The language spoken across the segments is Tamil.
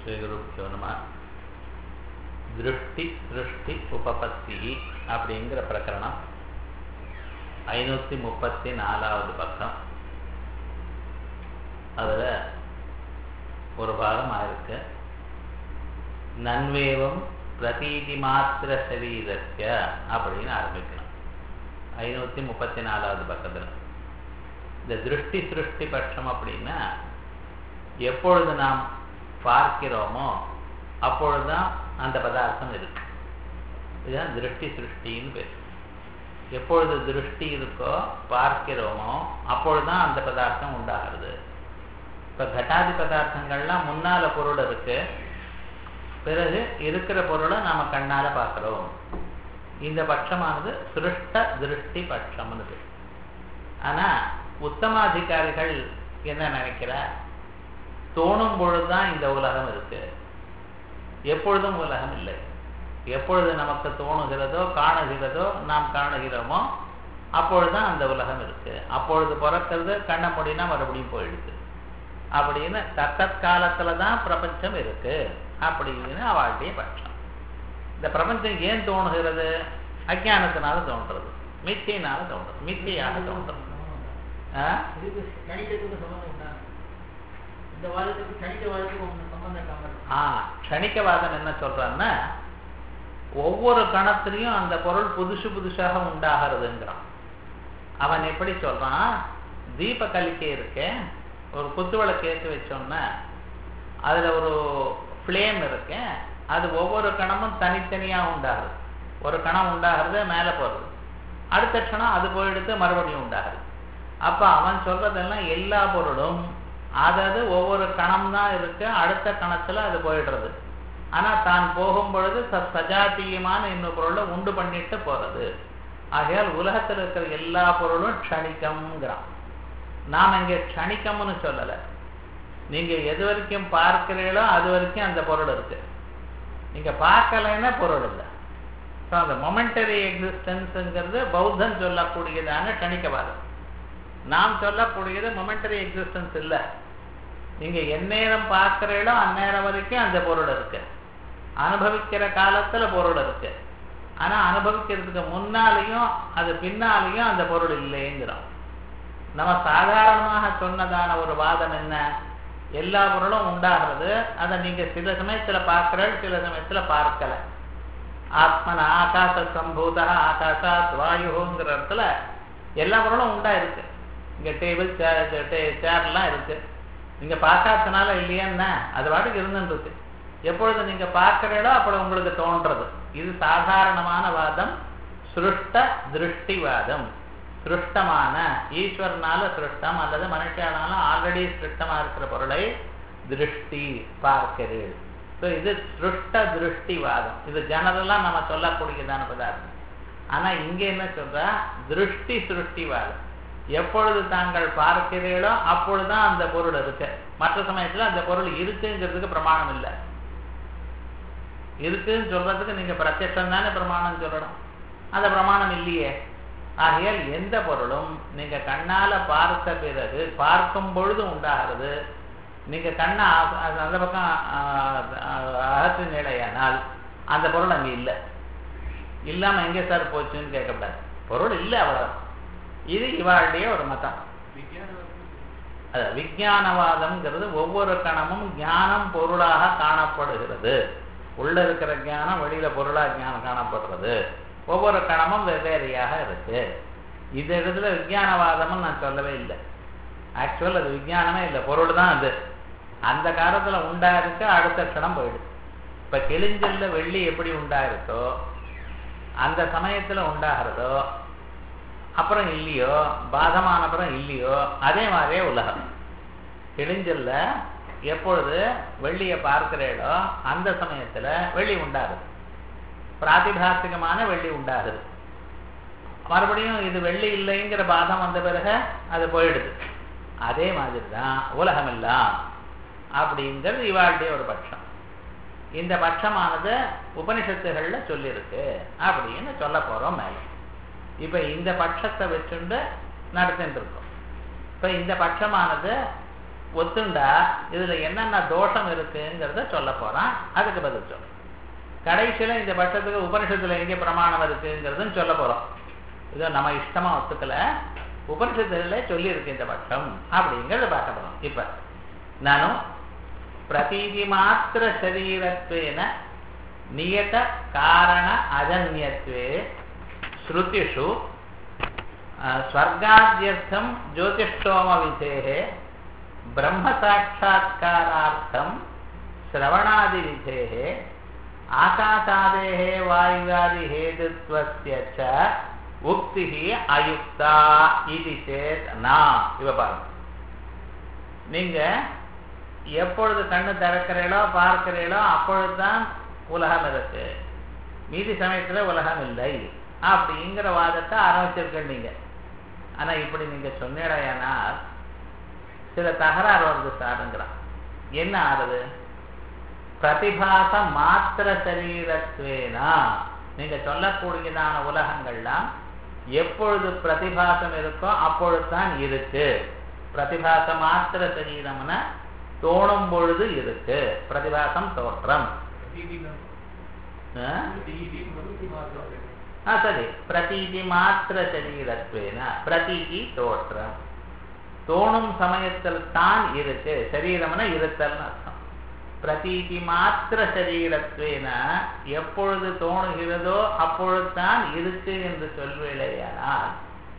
ஸ்ரீகுருப்பியோ நம திருஷ்டி சிருஷ்டி உபபத்தி அப்படிங்கிற பிரகரணம் ஐநூற்றி முப்பத்தி நாலாவது பக்கம் அதில் ஒரு பாகம் ஆயிருக்கு நன்வேவம் பிரதீதி மாத்திர சரீரஸ்ய அப்படின்னு ஆரம்பிக்கலாம் ஐநூற்றி முப்பத்தி நாலாவது பக்கத்தில் இந்த திருஷ்டி சிருஷ்டி பட்சம் அப்படின்னா எப்பொழுது நாம் பார்க்கிறோமோ அப்பொழுதுதான் அந்த பதார்த்தம் இருக்கு இதுதான் திருஷ்டி சிருஷ்டின்னு பேர் எப்பொழுது திருஷ்டி இருக்கோ பார்க்கிறோமோ அப்பொழுதுதான் அந்த பதார்த்தம் உண்டாகிறது இப்போ கட்டாதி பதார்த்தங்கள்லாம் முன்னால பொருள் இருக்கு பிறகு இருக்கிற பொருளை நாம கண்ணால பார்க்கிறோம் இந்த பட்சமானது சிருஷ்ட திருஷ்டி பட்சம்னு பேர் ஆனா உத்தமாதிகாரிகள் என்ன நினைக்கிறார் தோணும் பொழுதுதான் இந்த உலகம் இருக்கு எப்பொழுதும் உலகம் இல்லை எப்பொழுது நமக்கு தோணுகிறதோ காணுகிறதோ நாம் காணுகிறோமோ அப்பொழுதுதான் அந்த உலகம் இருக்கு அப்பொழுது பிறக்கிறது கண்ண முடினா மறுபடியும் போயிடுது அப்படின்னு தத்தத் காலத்துல தான் பிரபஞ்சம் இருக்கு அப்படின்னு அவளுடைய பட்சம் இந்த பிரபஞ்சம் ஏன் தோணுகிறது அஜானத்தினால தோன்றது மித்தியினால தோன்றது மித்தியாக தோன்றது கணிக்கவாதம் என்ன சொல்றான்னா ஒவ்வொரு கணத்திலையும் அந்த பொருள் புதுசு புதுசாக உண்டாகிறதுங்கிறான் அவன் எப்படி சொல்றான் தீப கலிக்கை இருக்கு ஒரு குத்து விளக்கு ஏற்றி வச்சோம்னா அதுல ஒரு ஃப்ளேம் இருக்கு அது ஒவ்வொரு கணமும் தனித்தனியா உண்டாகுது ஒரு கணம் உண்டாகிறது மேலே போகிறது அடுத்த க்ஷணம் அது போயிடுத்து மறுபடியும் உண்டாகுது அப்ப அவன் சொல்றதெல்லாம் எல்லா பொருளும் அதாவது ஒவ்வொரு கணம் தான் இருக்கு அடுத்த கணத்துல அது போயிடுறது ஆனா தான் போகும் பொழுது சஜாத்தியமான இன்னொரு பொருளை உண்டு பண்ணிட்டு போறது ஆகையால் உலகத்தில் இருக்கிற எல்லா பொருளும் க்ஷணிக்கம்ங்கிறான் நாம் இங்கே க்ஷணிக்கம்னு சொல்லல நீங்க எது வரைக்கும் பார்க்கிறீங்களோ அது வரைக்கும் அந்த பொருள் இருக்கு நீங்க பார்க்கலைன்னா பொருள் இல்லை ஸோ அந்த மொமெண்டரி எக்ஸிஸ்டன்ஸுங்கிறது பௌத்தன் சொல்லக்கூடியதான கணிக்கவாதம் நாம் சொல்லக்கூடியது மொமெண்டரி எக்ஸிஸ்டன்ஸ் இல்லை நீங்க எந்நேரம் பார்க்கிறீங்களோ அந்நேரம் வரைக்கும் அந்த பொருள் இருக்கு அனுபவிக்கிற காலத்துல பொருள் இருக்கு ஆனா அனுபவிக்கிறதுக்கு முன்னாலேயும் அது பின்னாலேயும் அந்த பொருள் இல்லைங்கிறோம் நம்ம சாதாரணமாக சொன்னதான ஒரு வாதம் என்ன எல்லா பொருளும் உண்டாகிறது அதை நீங்க சில சமயத்துல பார்க்கிறீர்கள் சில சமயத்துல பார்க்கல ஆத்மன ஆகாச சம்பூத ஆகாசாத் வாயுங்கிற இடத்துல எல்லா பொருளும் உண்டா இருக்கு இங்க டேபிள் சேர் சேர்லாம் இருக்கு நீங்க பார்க்காதனால இல்லையா அது பாட்டுக்கு இருந்துருக்கு எப்பொழுது நீங்க பார்க்கிறீங்களோ அப்பொழுது உங்களுக்கு தோன்றது இது சாதாரணமான வாதம் சிருஷ்ட திருஷ்டிவாதம் சிருஷ்டமான ஈஸ்வரனால சிருஷ்டம் அல்லது மனுஷனால ஆல்ரெடி சிருஷ்டமா இருக்கிற பொருளை திருஷ்டி பார்க்கிறீள் ஸோ இது சிருஷ்ட திருஷ்டிவாதம் இது ஜெனரலா நம்ம சொல்லக்கூடியதான பதார்த்தம் ஆனா இங்க என்ன சொல்றா திருஷ்டி சிருஷ்டிவாதம் எப்பொழுது தாங்கள் பார்க்கிறீர்களோ அப்பொழுதுதான் அந்த பொருள் இருக்கு மற்ற சமயத்துல அந்த பொருள் இருக்குங்கிறதுக்கு பிரமாணம் இல்லை இருக்குன்னு சொல்றதுக்கு நீங்க பிரத்யட்சம் தானே பிரமாணம் சொல்லணும் அந்த பிரமாணம் இல்லையே ஆகையால் எந்த பொருளும் நீங்க கண்ணால பார்த்த பிறகு பார்க்கும் பொழுது உண்டாகிறது நீங்க கண்ணை அந்த பக்கம் அகற்று நிலையானால் அந்த பொருள் அங்கே இல்லை இல்லாம எங்கே சார் போச்சுன்னு கேட்கக்கூடாது பொருள் இல்லை அவ்வளவு இது இவாளுடைய ஒரு மதம் அது விஜயானவாதம்ங்கிறது ஒவ்வொரு கணமும் ஞானம் பொருளாக காணப்படுகிறது உள்ள இருக்கிற ஞானம் வெளியில பொருளா ஞானம் காணப்படுறது ஒவ்வொரு கணமும் வெவ்வேறையாக இருக்கு இந்த இடத்துல விஜயானவாதம்னு நான் சொல்லவே இல்லை ஆக்சுவல் அது விஜயானமே இல்லை பொருள் தான் அது அந்த காலத்துல உண்டா இருக்கு அடுத்த க்ஷணம் போயிடுது இப்ப கிழிஞ்சல்ல வெள்ளி எப்படி உண்டா இருக்கோ அந்த சமயத்துல உண்டாகிறதோ அப்புறம் இல்லையோ பாதமான அப்புறம் இல்லையோ அதே மாதிரியே உலகம் கிழிஞ்சல்ல எப்பொழுது வெள்ளியை பார்க்கிறீர்களோ அந்த சமயத்துல வெள்ளி உண்டாகுது பிராத்திபாசிகமான வெள்ளி உண்டாகுது மறுபடியும் இது வெள்ளி இல்லைங்கிற பாதம் வந்த பிறகு அது போயிடுது அதே மாதிரி தான் உலகம் எல்லாம் அப்படிங்கிறது இவாளுடைய ஒரு பட்சம் இந்த பட்சமானது உபனிஷத்துகள்ல சொல்லியிருக்கு அப்படின்னு சொல்ல போறோம் மேலே இப்ப இந்த பட்சத்தை வச்சுண்டு நடத்திட்டு இருக்கோம் இப்ப இந்த பட்சமானது ஒத்துண்டா இதுல என்னென்ன தோஷம் இருக்குங்கிறத சொல்ல போறான் அதுக்கு பதில் சொல்றேன் கடைசியில இந்த பட்சத்துக்கு உபனிஷத்துல எங்கே பிரமாணம் இருக்குங்கிறதுன்னு சொல்ல போறோம் இதோ நம்ம இஷ்டமா ஒத்துக்கல உபனிஷத்துல சொல்லி இருக்கு இந்த பட்சம் அப்படிங்கறத பார்க்க போறோம் இப்ப நானும் பிரதீதி மாத்திர சரீரத்வேன நியத காரண அஜன்யத்வே ஸ்ருதிஷு ஸ்வர்காத்யர்த்தம் ஜோதிஷ்டோம விதேः ब्रह्म साक्षात्कारार्थं श्रवणादिविधेः आकाशादेः वायुवादिहेतुत्वस्य च उक्तिः अयुक्ता इति चेत् न இவ பாருங்க நீங்க எப்பொழுது கண்ணு திறக்கிறீங்களோ பார்க்கிறீங்களோ அப்பொழுதுதான் உலகம் இருக்கு மீதி சமயத்துல உலகம் இல்லை அப்படிங்கிற வாதத்தை ஆரம்பிச்சிருக்க நீங்க ஆனா இப்படி நீங்க சொன்னீடையானால் சில தகராறு வருது சாருங்கிறான் என்ன ஆறுது பிரதிபாச மாத்திர சரீரத்வேனா நீங்க சொல்லக்கூடியதான உலகங்கள்லாம் எப்பொழுது பிரதிபாசம் இருக்கோ அப்பொழுதுதான் இருக்கு பிரதிபாச மாத்திர சரீரம்னா தோணும் பொழுது இருக்கு பிரதிபாசம் தோற்றம் ஆ சரி பிரதீதி மாத்திர சரீரத்வேன பிரதீதி தோற்றம் தோணும் சமயத்தில் தான் இருக்கு சரீரம்னா இருத்தல்னு அர்த்தம் பிரதீதி மாத்திர சரீரத்வேன எப்பொழுது தோணுகிறதோ அப்பொழுதுதான் இருக்கு என்று சொல்வேளையானால்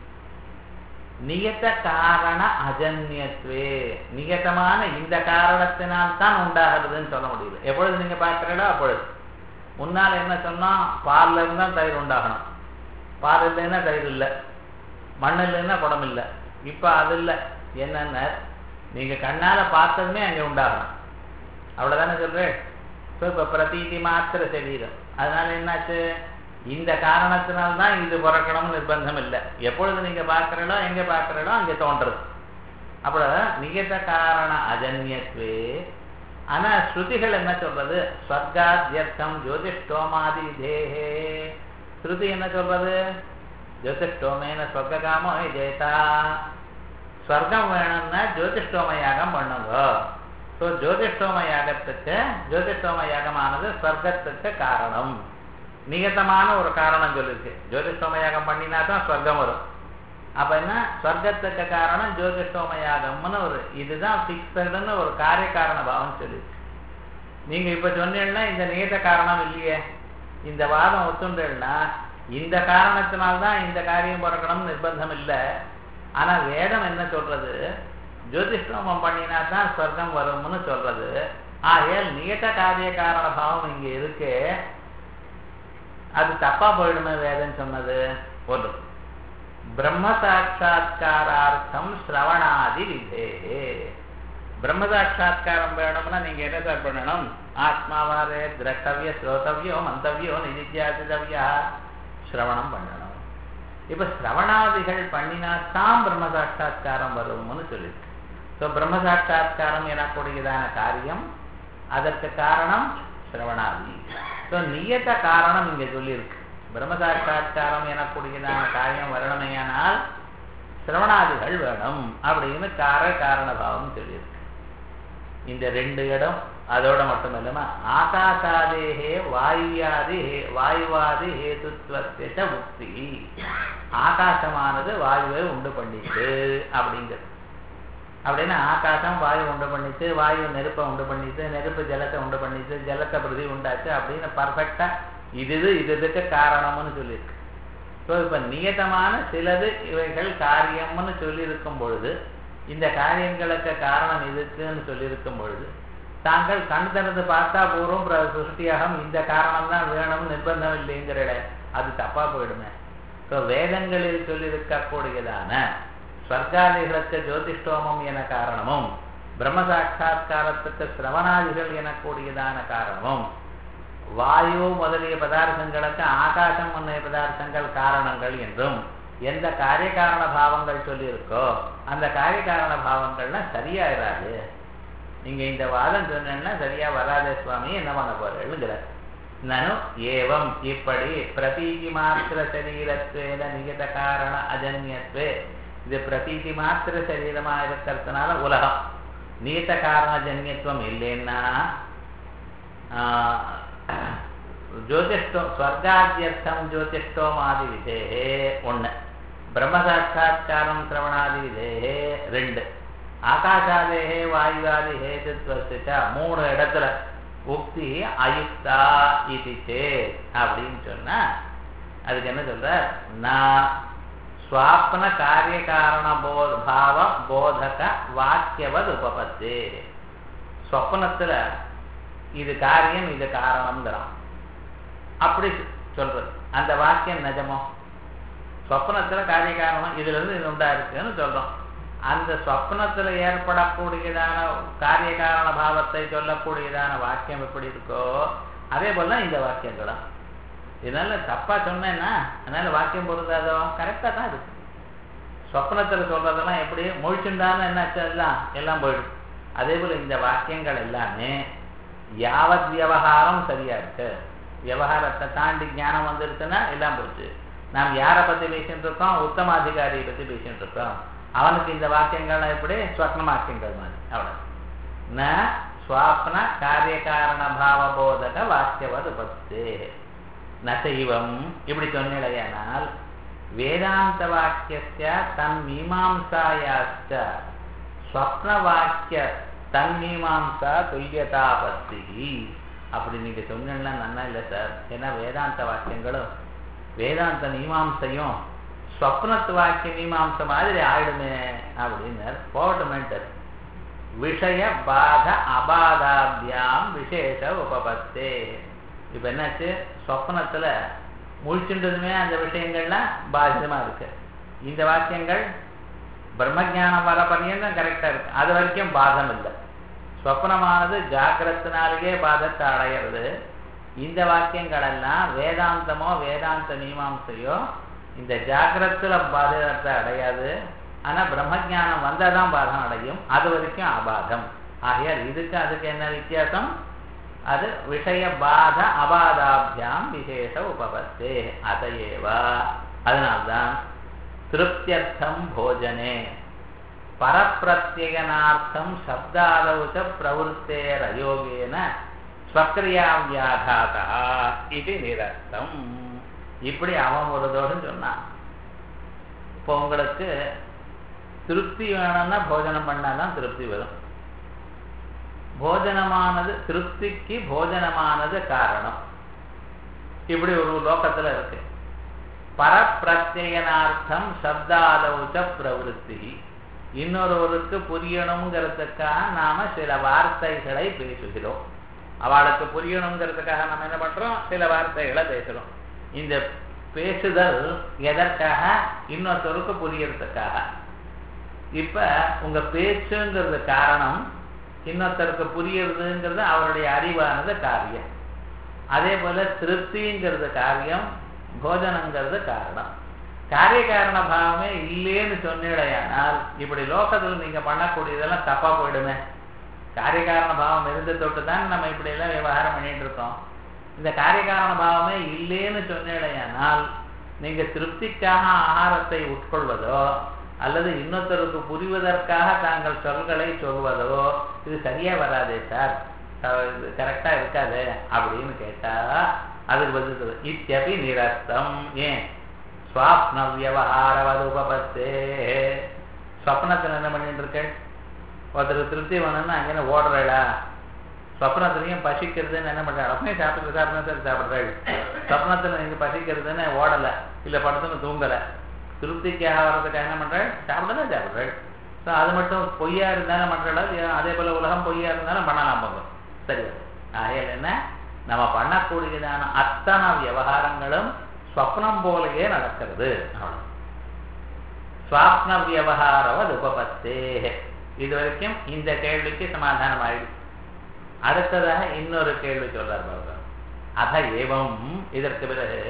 நியத காரண அஜன்யத்வே நியதமான இந்த காரணத்தினால் தான் உண்டாகிறதுன்னு சொல்ல முடியுது எப்பொழுது நீங்க பார்க்கிறீங்களோ அப்பொழுது முன்னால் என்ன சொன்னா பால்ல இருந்தா தயிர் உண்டாகணும் பால் இல்லைன்னா தயிர் இல்லை மண் இல்லைன்னா குடம் இல்லை இப்ப அது இல்லை என்னென்ன நீங்க கண்ணால பார்த்ததுமே அங்க உண்டாகணும் அவ்வளவுதானே சொல்றேன் இப்ப பிரதீதி மாத்திர சரீரம் அதனால என்னாச்சு இந்த காரணத்தினால்தான் இது பிறக்கணும்னு நிர்பந்தம் இல்லை எப்பொழுது நீங்க பார்க்கிறீங்களோ எங்க பார்க்கிறீங்களோ அங்க தோன்றது அப்ப நிகத காரண அஜன்யத்வே ஆனா ஸ்ருதிகள் என்ன சொல்றது ஸ்வர்காத்யர்த்தம் ஜோதிஷ்டோமாதி விதேகே ஸ்ருதி என்ன சொல்றது ஜோதிஷ்டோமேன ஸ்வர்காமோ ஜெயதா ஸ்வர்க்கம் வேணும்னா ஜோதிஷ்டோம யாகம் பண்ணுங்க ஸோ ஜோதிஷ்டோம யாகத்துக்கு ஜோதிஷ்டோம யாகமானது ஸ்வர்க்கத்துக்கு காரணம் நிகதமான ஒரு காரணம் சொல்லிருக்கு ஜோதிஷ்டோம யாகம் பண்ணினா தான் ஸ்வர்க்கம் வரும் அப்ப என்ன ஸ்வர்க்கத்துக்கு காரணம் ஜோதிஷ்டோம யாகம்னு ஒரு இதுதான் பிக்சடுன்னு ஒரு காரிய காரண பாவம் சொல்லிருக்கு நீங்க இப்ப சொன்னீங்கன்னா இந்த நியத காரணம் இல்லையே இந்த வாதம் ஒத்துண்டேன்னா இந்த காரணத்தினால்தான் இந்த காரியம் பிறக்கணும்னு நிர்பந்தம் இல்லை ஆனா வேதம் என்ன சொல்றது ஜோதிஷ்டோமம் பண்ணினா தான் ஸ்வர்க்கம் வரும்னு சொல்றது ஆகையால் நியத காரிய காரண பாவம் இங்க இருக்கு அது தப்பா போயிடுமே வேதம் சொன்னது ஒன்று பிரம்ம சாட்சா்காரார்த்தம் ஸ்ரவணாதி விதே பிரம்ம சாட்சா்காரம் வேணும்னா நீங்க என்ன சார் பண்ணணும் ஆத்மாவாரே திரட்டவிய ஸ்ரோதவியோ மந்தவியோ நிதித்தியாசிதவியா சிரவணம் பண்ணணும் இப்ப சிரவணாதிகள் பண்ணினா தான் பிரம்ம சாட்சா்காரம் வரும்னு சொல்லிருக்கு ஸோ பிரம்ம சாட்சா்காரம் எனக்கூடியதான காரியம் அதற்கு காரணம் சிரவணாதி ஸோ நியத காரணம் இங்க சொல்லியிருக்கு பிரம்ம சாட்சா்காரம் எனக்கூடியதான காரியம் வரணுமையானால் சிரவணாதிகள் வேணும் அப்படின்னு கார காரணபாவம் சொல்லியிருக்கு இந்த ரெண்டு இடம் அதோட மட்டும் இல்லாம ஆகாசாதேகே வாயுவாதி வாயுவாதி ஹேதுத்வத்திட்ட முக்தி ஆகாசமானது வாயுவை உண்டு பண்ணிட்டு அப்படிங்கிறது அப்படின்னா ஆகாசம் வாயு உண்டு பண்ணிட்டு வாயு நெருப்பை உண்டு பண்ணிட்டு நெருப்பு ஜலத்தை உண்டு பண்ணிட்டு ஜலத்தை பிரதி உண்டாச்சு அப்படின்னு பர்ஃபெக்டா இது இது இது இதுக்கு காரணம்னு சொல்லியிருக்கு ஸோ இப்போ நியதமான சிலது இவைகள் காரியம்னு சொல்லியிருக்கும் பொழுது இந்த காரியங்களுக்கு காரணம் இதுக்குன்னு சொல்லியிருக்கும் பொழுது தாங்கள் கண் திறந்து பார்த்தா பூர்வம் சுஷ்டியாகம் இந்த காரணம் தான் வேணும்னு நிர்பந்தம் இல்லைங்கிற அது தப்பா போயிடுமே ஸோ வேதங்களில் சொல்லியிருக்கக்கூடியதான ஸ்வர்காதிகளுக்கு ஜோதிஷ்டோமம் என காரணமும் பிரம்ம சாட்சா்காரத்துக்கு சிரவணாதிகள் எனக்கூடியதான காரணமும் வாயு முதலிய பதார்த்தங்களுக்கு ஆகாசம் முன்னைய பதார்த்தங்கள் காரணங்கள் என்றும் எந்த காரிய காரண பாவங்கள் சொல்லியிருக்கோ அந்த காரிய காரண பாவங்கள்னா சரியா இராது நீங்க இந்த வாதம் சொன்னா சரியா வராதே சுவாமி என்ன பண்ண போறேங்கிற நனு ஏவம் இப்படி பிரதீதி மாத்திர சரீரத்வேன நிகத காரண அஜன்யத்வே இது பிரதீதி மாத்திர சரீரமா இருக்கிறதுனால உலகம் நியத காரணஜன்யத்துவம் இல்லைன்னா ஜோதிஷ்டோ ஸ்வர்காத்தியர்த்தம் ஜோதிஷ்டோமாதி விதேகே ஒன்று பிரம்மசாட்சா்காரம் சிரவணாதி விதேகே ரெண்டு ஆகாஷாதேகே வாயுவாதி ஹேதுத்வசிச்ச மூணு இடத்துல உக்தி அயுக்தா இது சேத் அப்படின்னு சொன்னா அதுக்கு என்ன சொல்ற நான் ஸ்வாப்ன காரிய காரண போத பாவ போதக வாக்கியவத் உபபத்து சொப்னத்துல இது காரியம் இது காரணம்ங்கிறான் அப்படி சொல்றது அந்த வாக்கியம் நிஜமோ சொப்னத்துல காரிய காரணம் இதுல இருந்து இது உண்டா இருக்குன்னு சொல்றோம் அந்த சொப்னத்துல ஏற்படக்கூடியதான காரிய காரண பாவத்தை சொல்லக்கூடியதான வாக்கியம் எப்படி இருக்கோ அதே போல இந்த வாக்கியங்களும் இதனால தப்பா சொன்னேன்னா அதனால வாக்கியம் பொருந்தாதோ கரெக்டா தான் இருக்கு சொப்னத்துல சொல்றதெல்லாம் எப்படி முழிச்சுண்டான்னு என்னாச்சு எல்லாம் எல்லாம் போயிடும் அதே போல இந்த வாக்கியங்கள் எல்லாமே யாவத் விவகாரம் சரியா இருக்கு விவகாரத்தை தாண்டி ஞானம் வந்துருச்சுன்னா எல்லாம் போச்சு நாம் யாரை பத்தி பேசிட்டு இருக்கோம் உத்தமாதிகாரியை பத்தி பேசிட்டு இருக்கோம் அவனுக்கு இந்த வாக்கியங்கள்லாம் எப்படி ஸ்வப்ன வாக்கியங்கள் மாதிரி அவ்வளவு ந ஸ்வாப்ன காரிய காரண பாவ போதக வாக்கியவது பத்து நசைவம் இப்படி சொன்னிலையானால் வேதாந்த வாக்கிய தன் மீமாம்சாயாச்ச ஸ்வப்ன வாக்கிய தன் மீமாம்சா துல்லியதாபத்தி அப்படி நீங்க சொன்னா நன்னா இல்லை சார் ஏன்னா வேதாந்த வாக்கியங்களும் வேதாந்த மீமாம்சையும் ஸ்வப்னத்து வாக்கிய மீமாம்ச மாதிரி ஆயிடுமே அப்படின்னு போகட்டுமேன்ட்டு விஷய பாத அபாதாபியாம் விசேஷ உபபத்தே இப்ப என்னாச்சு சொப்னத்துல முழிச்சுன்றதுமே அந்த விஷயங்கள்லாம் பாதிதமா இருக்கு இந்த வாக்கியங்கள் பிரம்மஜானம் வர பர்யந்தம் கரெக்டா இருக்கு அது வரைக்கும் பாதம் இல்லை சொப்னமானது ஜாக்கிரத்தினாலேயே பாதத்தை அடையிறது இந்த வாக்கியங்கள் எல்லாம் வேதாந்தமோ வேதாந்த மீமாம்சையோ இந்த ஜாக்கிரத்துல பாதத்தை அடையாது ஆனா பிரம்மஜானம் வந்தாதான் பாதம் அடையும் அது வரைக்கும் அபாதம் ஆகையால் இதுக்கு அதுக்கு என்ன வித்தியாசம் அது விஷய பாத அபாதாபியாம் விசேஷ உபபத்தே அதையேவா அதனால்தான் திருப்தியர்த்தம் போஜனே பரப்பிரத்யனார்த்தம் சப்தாதவுச்ச பிரவருத்தேரயோகேன ஸ்வக்ரியா வியாகாதா இது நிரஸ்தம் இப்படி அவன் ஒரு தோஷம் சொன்னான் இப்போ உங்களுக்கு திருப்தி வேணும்னா போஜனம் பண்ணாதான் திருப்தி வரும் போஜனமானது திருப்திக்கு போஜனமானது காரணம் இப்படி ஒரு லோகத்துல இருக்கு பரப்பிரத்யனார்த்தம் சப்தாதவுச்ச பிரவருத்தி இன்னொருவருக்கு புரியணுங்கிறதுக்காக நாம சில வார்த்தைகளை பேசுகிறோம் அவளுக்கு புரியணுங்கிறதுக்காக நம்ம என்ன பண்றோம் சில வார்த்தைகளை பேசுறோம் இந்த பேசுதல் எதற்காக இன்னொருத்தருக்கு புரியறதுக்காக இப்ப உங்க பேச்சுங்கிறது காரணம் இன்னொருத்தருக்கு புரியறதுங்கிறது அவருடைய அறிவானது காரியம் அதே போல திருப்திங்கிறது காரியம் போஜனங்கிறது காரணம் காரிய காரண பாவமே இல்லேன்னு சொன்னிடையானால் இப்படி லோகத்தில் நீங்க பண்ணக்கூடியதெல்லாம் தப்பா போயிடுமே காரிய காரண பாவம் இருந்து தொட்டு தான் நம்ம இப்படி எல்லாம் விவகாரம் பண்ணிட்டு இருக்கோம் இந்த காரிய காரண பாவமே இல்லேன்னு சொன்னிடையானால் நீங்க திருப்திக்காக ஆகாரத்தை உட்கொள்வதோ அல்லது இன்னொருத்தருக்கு புரிவதற்காக தாங்கள் சொல்களை சொல்வதோ இது சரியா வராதே சார் இது கரெக்டா இருக்காது அப்படின்னு கேட்டா அதுக்கு பதில் இத்தியபி நிரஸ்தம் ஏன் ஸ்வாப்ன வியவகாரவது உபபத்தே ஸ்வப்னத்தில் என்ன பண்ணிட்டு இருக்க ஒருத்தர் திருப்தி வேணும்னா அங்கே ஓடுறா ஸ்வப்னத்துலையும் பசிக்கிறதுன்னு என்ன பண்றாள் அப்படியே சாப்பிட்டு சாப்பிட்டு சரி சாப்பிட்றாள் ஸ்வப்னத்தில் நீங்க பசிக்கிறதுன்னு ஓடலை இல்லை படுத்துன்னு தூங்கலை திருப்திக்காக வர்றதுக்காக என்ன பண்றாள் சாப்பிடதான் சாப்பிட்றாள் ஸோ அது மட்டும் பொய்யா இருந்தாலும் பண்றாள் அதே போல உலகம் பொய்யா இருந்தாலும் பண்ணலாம் போங்க சரி ஆகையால் என்ன நம்ம பண்ணக்கூடியதான அத்தனை விவகாரங்களும் ஸ்வப்னம் போலயே நடக்கிறது ஸ்வாப்ன விவகாரவது உபபத்தே இது வரைக்கும் இந்த கேள்விக்கு சமாதானம் ஆயிடுச்சு அடுத்ததாக இன்னொரு கேள்வி சொல்றார் பாபா அத ஏவம் இதற்கு பிறகு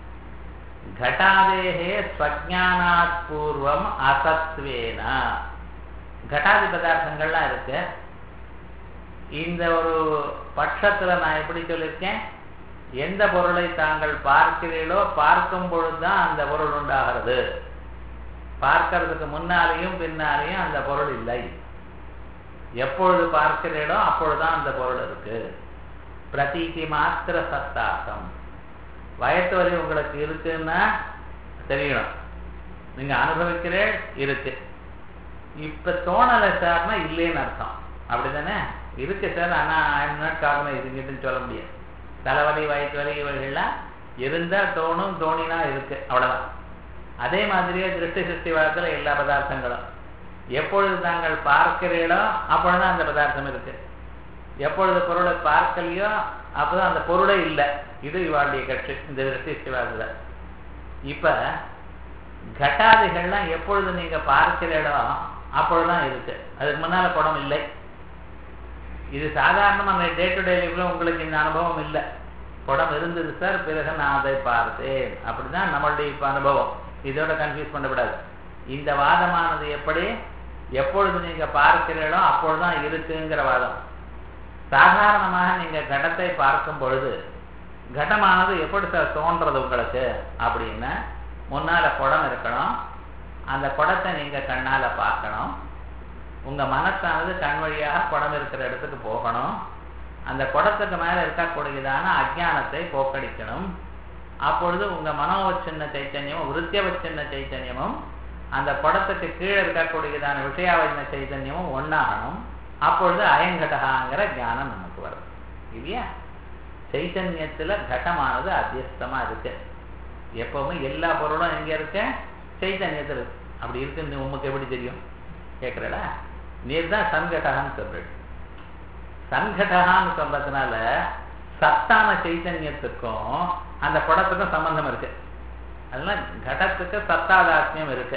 घटादेहे ஸ்வஜானாத் பூர்வம் அசத்வேன கட்டாதி பதார்த்தங்கள்லாம் இருக்கு இந்த ஒரு பட்சத்துல நான் எப்படி சொல்லியிருக்கேன் எந்த பொருளை தாங்கள் பார்க்கிறீர்களோ பார்க்கும் பொழுதுதான் அந்த பொருள் உண்டாகிறது பார்க்கறதுக்கு முன்னாலேயும் பின்னாலேயும் அந்த பொருள் இல்லை எப்பொழுது பார்க்கிறீடோ அப்பொழுதுதான் அந்த பொருள் இருக்கு பிரதீதி மாத்திர சத்தாசம் வயத்து வலி உங்களுக்கு இருக்குன்னா தெரியணும் நீங்க அனுபவிக்கிறேன் இருக்கு இப்ப தோணலை சார்னா இல்லைன்னு அர்த்தம் அப்படிதானே இருக்கு சார் ஆனா ஐம் நாட் காரணம் இருக்குன்னு சொல்ல முடியாது தலைவலி வயிற்று வலி இவைகள்லாம் இருந்தா தோணும் தோணினா இருக்கு அவ்வளவுதான் அதே மாதிரியே திருஷ்டி சிருஷ்டி வாரத்தில் எல்லா பதார்த்தங்களும் எப்பொழுது தாங்கள் பார்க்கிறீர்களோ அப்பொழுதுதான் அந்த பதார்த்தம் இருக்கு எப்பொழுது பொருளை பார்க்கலையோ அப்பதான் அந்த பொருளே இல்லை இது இவாளுடைய கட்சி இந்த திருஷ்டி சிவாரத்தில் இப்ப கட்டாதிகள்லாம் எப்பொழுது நீங்க பார்க்கிறீர்களோ அப்பொழுதுதான் இருக்கு அதுக்கு முன்னால குடம் இல்லை இது சாதாரணமா டே டு டே லைஃப்ல உங்களுக்கு இந்த அனுபவம் இல்லை குடம் இருந்தது சார் பிறகு நான் அதை பார்த்தேன் அப்படிதான் நம்மளுடைய இப்ப அனுபவம் இதோட கன்ஃபியூஸ் பண்ணக்கூடாது இந்த வாதமானது எப்படி எப்பொழுது நீங்க பார்க்கிறீர்களோ அப்பொழுதுதான் இருக்குங்கிற வாதம் சாதாரணமாக நீங்க கடத்தை பார்க்கும் பொழுது கடமானது எப்படி சார் தோன்றது உங்களுக்கு அப்படின்னா முன்னால குடம் இருக்கணும் அந்த குடத்தை நீங்க கண்ணால பார்க்கணும் உங்க மனசானது கண் வழியாக குடம் இருக்கிற இடத்துக்கு போகணும் அந்த குடத்துக்கு மேல இருக்கக்கூடியதான அஜானத்தை போக்கடிக்கணும் அப்பொழுது உங்க மனோவச்சின்ன சைத்தன்யமும் விருத்தியவச்சின்ன சைத்தன்யமும் அந்த குடத்துக்கு கீழே இருக்கக்கூடியதான விஷயாவச்சின்ன சைத்தன்யமும் ஒன்னாகணும் அப்பொழுது அயங்கடகாங்கிற ஞானம் நமக்கு வரும் இல்லையா சைத்தன்யத்துல கடமானது அத்தியஸ்தமா இருக்கு எப்பவுமே எல்லா பொருளும் எங்க இருக்கு சைத்தன்யத்தில் இருக்கு அப்படி இருக்குன்னு உமக்கு எப்படி தெரியும் கேட்கிறடா நீர் தான் சன்கடகான்னு சொல்ற சன்கடகான்னு சொல்றதுனால சத்தான சைத்தன்யத்துக்கும் அந்த குடத்துக்கும் சம்பந்தம் இருக்கு அதெல்லாம் கடத்துக்கு சத்தாதாத்மியம் இருக்கு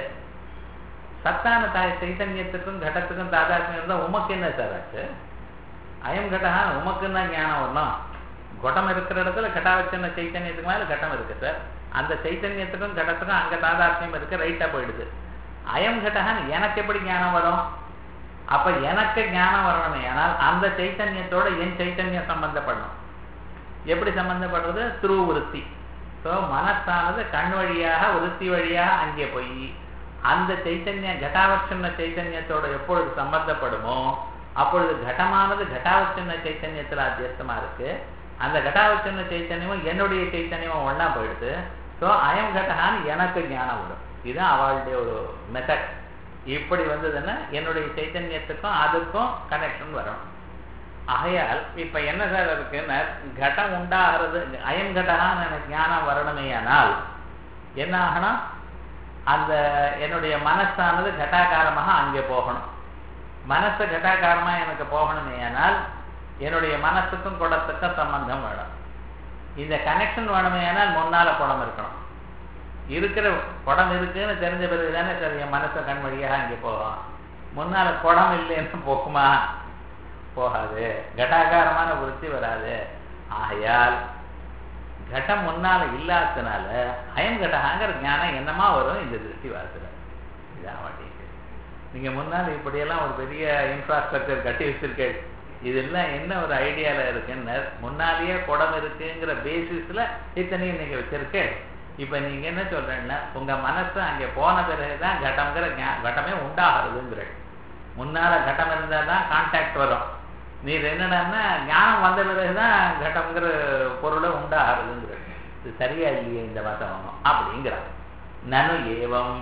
சத்தான தாய் சைத்தன்யத்துக்கும் கடத்துக்கும் தாதாத்மியம் இருந்தா உமக்கு என்ன சார் ஆச்சு அயம் கடகா உமக்குன்னு தான் ஞானம் வரணும் குடம் இருக்கிற இடத்துல கட்டாவச்சின்ன சைத்தன்யத்துக்கு மேல கட்டம் இருக்கு சார் அந்த சைத்தன்யத்துக்கும் கடத்துக்கும் அங்க தாதாத்மியம் இருக்கு ரைட்டா போயிடுது அயம் கடகான் எனக்கு எப்படி ஞானம் வரும் அப்ப எனக்கு ஞானம் வரணுமே ஆனால் அந்த சைத்தன்யத்தோட என் சைத்தன்யம் சம்பந்தப்படணும் எப்படி சம்பந்தப்படுறது த்ரூ விருத்தி ஸோ மனசானது கண் வழியாக விருத்தி வழியாக அங்கே போய் அந்த சைத்தன்யம் கட்டாவச்சின்ன சைத்தன்யத்தோட எப்பொழுது சம்பந்தப்படுமோ அப்பொழுது கடமானது கட்டாவச்சின்ன சைத்தன்யத்துல அத்தியஸ்தமா இருக்கு அந்த கட்டாவச்சின்ன சைத்தன்யமும் என்னுடைய சைத்தன்யமும் ஒன்னா போயிடுது ஸோ அயம் கடகான்னு எனக்கு ஞானம் வரும் இதுதான் அவளுடைய ஒரு மெத்தட் இப்படி வந்ததுன்னா என்னுடைய சைத்தன்யத்துக்கும் அதுக்கும் கனெக்ஷன் வரும் ஆகையால் இப்ப என்ன சார் இருக்குன்னா கட்டம் உண்டாகிறது அயம் கடகான்னு எனக்கு ஞானம் வரணுமே ஆனால் என்ன ஆகணும் அந்த என்னுடைய மனசானது கட்டாகாரமாக அங்கே போகணும் மனசு கட்டாகாரமா எனக்கு போகணுமே ஆனால் என்னுடைய மனசுக்கும் குடத்துக்கும் சம்பந்தம் வேணும் இந்த கனெக்ஷன் வேணுமே ஆனால் முன்னால குடம் இருக்கணும் இருக்கிற குடம் இருக்குன்னு தெரிஞ்ச பிறகு தானே சார் என் மனசை கண் வழியாக அங்கே போகும் முன்னால குடம் இல்லைன்னு போகுமா போகாது கட்டாகாரமான விருத்தி வராது ஆகையால் கட்டம் முன்னால இல்லாததுனால அயம் கட்டகாங்கிற ஞானம் என்னமா வரும் இந்த திருஷ்டி வாரத்துல இதான் மாட்டேங்குது நீங்க முன்னால் இப்படியெல்லாம் ஒரு பெரிய இன்ஃப்ராஸ்ட்ரக்சர் கட்டி வச்சிருக்கேன் இதெல்லாம் என்ன ஒரு ஐடியால இருக்குன்னு முன்னாலேயே குடம் இருக்குங்கிற பேசிஸ்ல இத்தனையும் நீங்க வச்சிருக்கேன் இப்ப நீங்க என்ன சொல்றேன்னா உங்க மனசு அங்க போன பிறகுதான் கட்டம்ங்கிற கட்டமே உண்டாகிறதுங்கிற முன்னால கட்டம் இருந்தா தான் கான்டாக்ட் வரும் நீர் என்னடான்னா ஞானம் வந்த பிறகுதான் கட்டம்ங்கிற பொருளை உண்டாகிறதுங்கிற இது சரியா இல்லையே இந்த மதம் அப்படிங்கிறார் நனு ஏவம்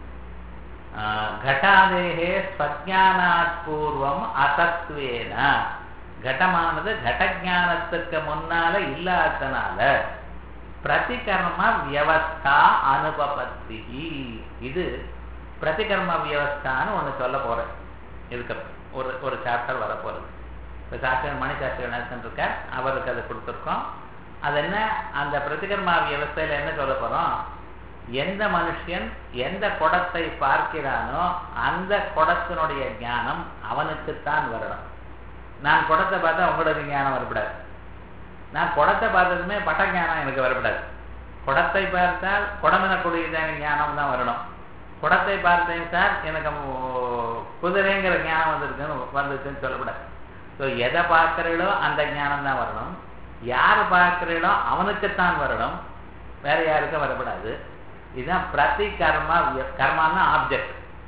கட்டாதேகே ஸ்வஜானாத் பூர்வம் அசத்வேன கடமானது கடஜானத்துக்கு முன்னால இல்லாதனால பிரதிகர்ம வியவஸ்தா அனுபபத்தி இது பிரதிகர்ம வியவஸ்தான்னு ஒண்ணு சொல்ல போறேன் இதுக்கு ஒரு ஒரு சாப்டர் வர போறது இப்போ சாஸ்திரன் மணி சாஸ்திரன் இருக்கார் அவருக்கு அதை கொடுத்துருக்கோம் அது என்ன அந்த பிரதிகர்மா வியவஸ்தையில என்ன சொல்ல போறோம் எந்த மனுஷன் எந்த குடத்தை பார்க்கிறானோ அந்த குடத்தினுடைய ஞானம் அவனுக்குத்தான் வரணும் நான் குடத்தை பார்த்தா உங்களோட ஞானம் வரக்கூடாது நான் குடத்தை பார்த்ததுமே பட்ட ஞானம் எனக்கு வரக்கூடாது குடத்தை பார்த்தால் குடம் எனக்கூடியதான ஞானம் தான் வரணும் குடத்தை பார்த்தேன் சார் எனக்கு குதிரைங்கிற ஞானம் வந்திருக்குன்னு வந்துச்சுன்னு சொல்லக்கூடாது ஸோ எதை பார்க்கிறீங்களோ அந்த ஞானம் தான் வரணும் யார் பார்க்கிறீங்களோ அவனுக்குத்தான் வரணும் வேற யாருக்கும் வரக்கூடாது இதுதான் பிரதி கர்மா கர்மான்னா ஆப்ஜெக்ட்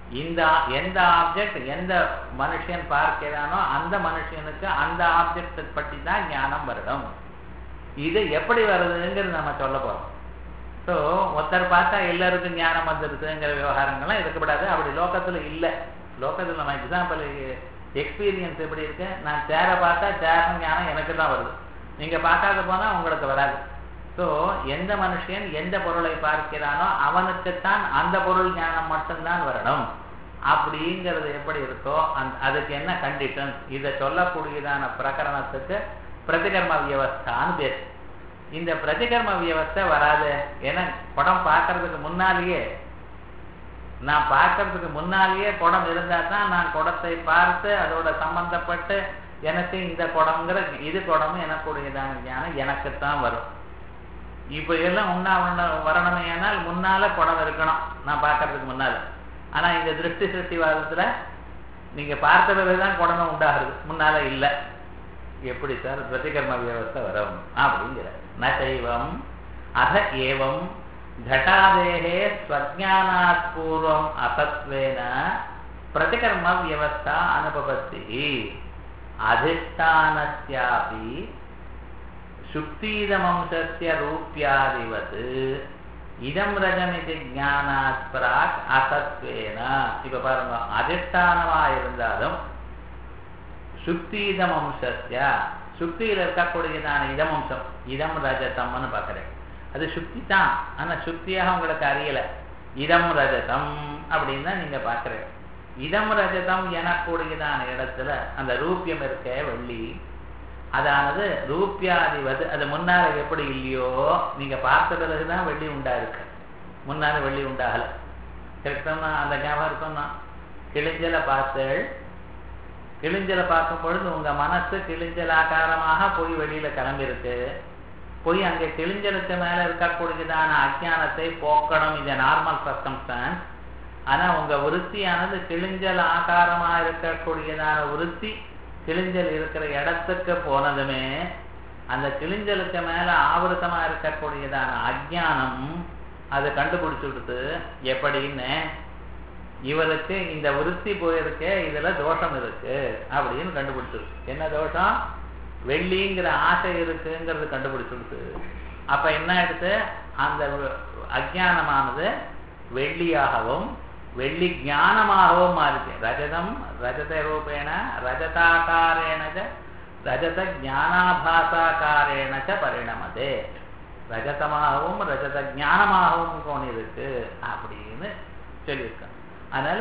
இந்த எந்த ஆப்ஜெக்ட் எந்த மனுஷன் பார்க்கிறானோ அந்த மனுஷனுக்கு அந்த ஆப்ஜெக்ட் பற்றி தான் ஞானம் வரணும் இது எப்படி வருதுங்கிறது நம்ம சொல்ல போறோம் ஸோ ஒருத்தர் பார்த்தா எல்லாருக்கும் ஞானம் வந்துருதுங்கிற விவகாரங்கள்லாம் இருக்கப்படாது அப்படி லோகத்துல இல்லை லோகத்தில் நம்ம எக்ஸாம்பிள் எக்ஸ்பீரியன்ஸ் எப்படி இருக்கு நான் சேரை பார்த்தா சேரன் ஞானம் எனக்கு தான் வருது நீங்க பார்க்காத போனா உங்களுக்கு வராது ஸோ எந்த மனுஷன் எந்த பொருளை பார்க்கிறானோ அவனுக்குத்தான் அந்த பொருள் ஞானம் மட்டும்தான் வரணும் அப்படிங்கிறது எப்படி இருக்கோ அந் அதுக்கு என்ன கண்டிஷன்ஸ் இதை சொல்லக்கூடியதான பிரகரணத்துக்கு பிரதிகர்ம வியவஸ்தான்னு பேர் இந்த பிரதிகர்ம வியவஸ்தை வராது ஏன்னா படம் பார்க்கறதுக்கு முன்னாலேயே நான் பார்க்கறதுக்கு முன்னாலேயே குடம் இருந்தா தான் நான் குடத்தை பார்த்து அதோட சம்பந்தப்பட்டு எனக்கு இந்த குடங்கிற இது குடமும் எனக்குடையதான ஞானம் எனக்குத்தான் வரும் இப்ப எல்லாம் உண்ணா உண்ண வரணுமே ஆனால் முன்னால குடம் இருக்கணும் நான் பார்க்கறதுக்கு முன்னால ஆனா இந்த திருஷ்டி சிருஷ்டிவாதத்துல நீங்க பார்த்த பிறகுதான் குடமும் உண்டாகுது முன்னால இல்லை எப்படி சார் பிரதிகர்ம வியவஸ்தை வரும் அப்படிங்கிற நைவம் அத ஏவம் घटादेहे स्वज्ञानात् पूर्वम् असत्त्वेन प्रतिकर्म व्यवस्था अनुपपत्तिः अधिष्ठानस्यापि சுக்தீதமம்சஸ்ய ரூபியாதிவத் இதம் ரஜமிதி ஞானாத் பிராக் அசத்வேன இப்ப பாருங்க அதிஷ்டானமா இருந்தாலும் சுக்தீதம் அம்சஸ்ய சுக்தியில் இருக்கக்கூடியதான இதம் அம்சம் இதம் ரஜதம்னு பார்க்கிறேன் அது சுக்தி தான் ஆனா சுக்தியாக உங்களுக்கு அறியல இதம் ரஜதம் அப்படின்னு தான் நீங்க பாக்குறீங்க இதம் ரஜதம் எனக்கூடியதான இடத்துல அந்த ரூபியம் இருக்க வெள்ளி அதானது ரூபியாதிவது அது முன்னால எப்படி இல்லையோ நீங்க பார்த்த பிறகுதான் வெள்ளி உண்டா இருக்கு முன்னால வெள்ளி உண்டாகல கரெக்டா அந்த ஞாபகம் இருக்கும்னா கிழிஞ்சலை பார்த்து கிழிஞ்சலை பார்க்கும் பொழுது உங்க மனசு கிழிஞ்சல் ஆகாரமாக போய் வெளியில கிளம்பிருக்கு போய் அங்கே கிழிஞ்சலுக்கு மேல இருக்கக்கூடியதான அஜானத்தை போக்கணும் இந்த நார்மல் சர்க்கம்ஸ்டான்ஸ் ஆனா உங்க விருத்தியானது கிழிஞ்சல் ஆகாரமா இருக்கக்கூடியதான விருத்தி கிழிஞ்சல் இருக்கிற இடத்துக்கு போனதுமே அந்த கிழிஞ்சலுக்கு மேல ஆவருத்தமா இருக்கக்கூடியதான அஜானம் அதை கண்டுபிடிச்சு கொடுத்து எப்படின்னு இவருக்கு இந்த விருத்தி போயிருக்கே இதுல தோஷம் இருக்கு அப்படின்னு கண்டுபிடிச்சிருக்கு என்ன தோஷம் வெள்ளிங்கிற ஆசை இருக்குங்கிறது கண்டுபிடிச்சுடுது அப்ப என்ன எடுத்து அந்த அஜானமானது வெள்ளியாகவும் வெள்ளி ஞானமாகவும் மாறுச்சு ரஜதம் ரஜத ரூபேண ரஜதாக்காரேண ரஜத ஞானாபாசாக்காரேண பரிணமதே ரஜதமாகவும் ரஜத ஞானமாகவும் தோணிருக்கு அப்படின்னு சொல்லியிருக்காங்க அதனால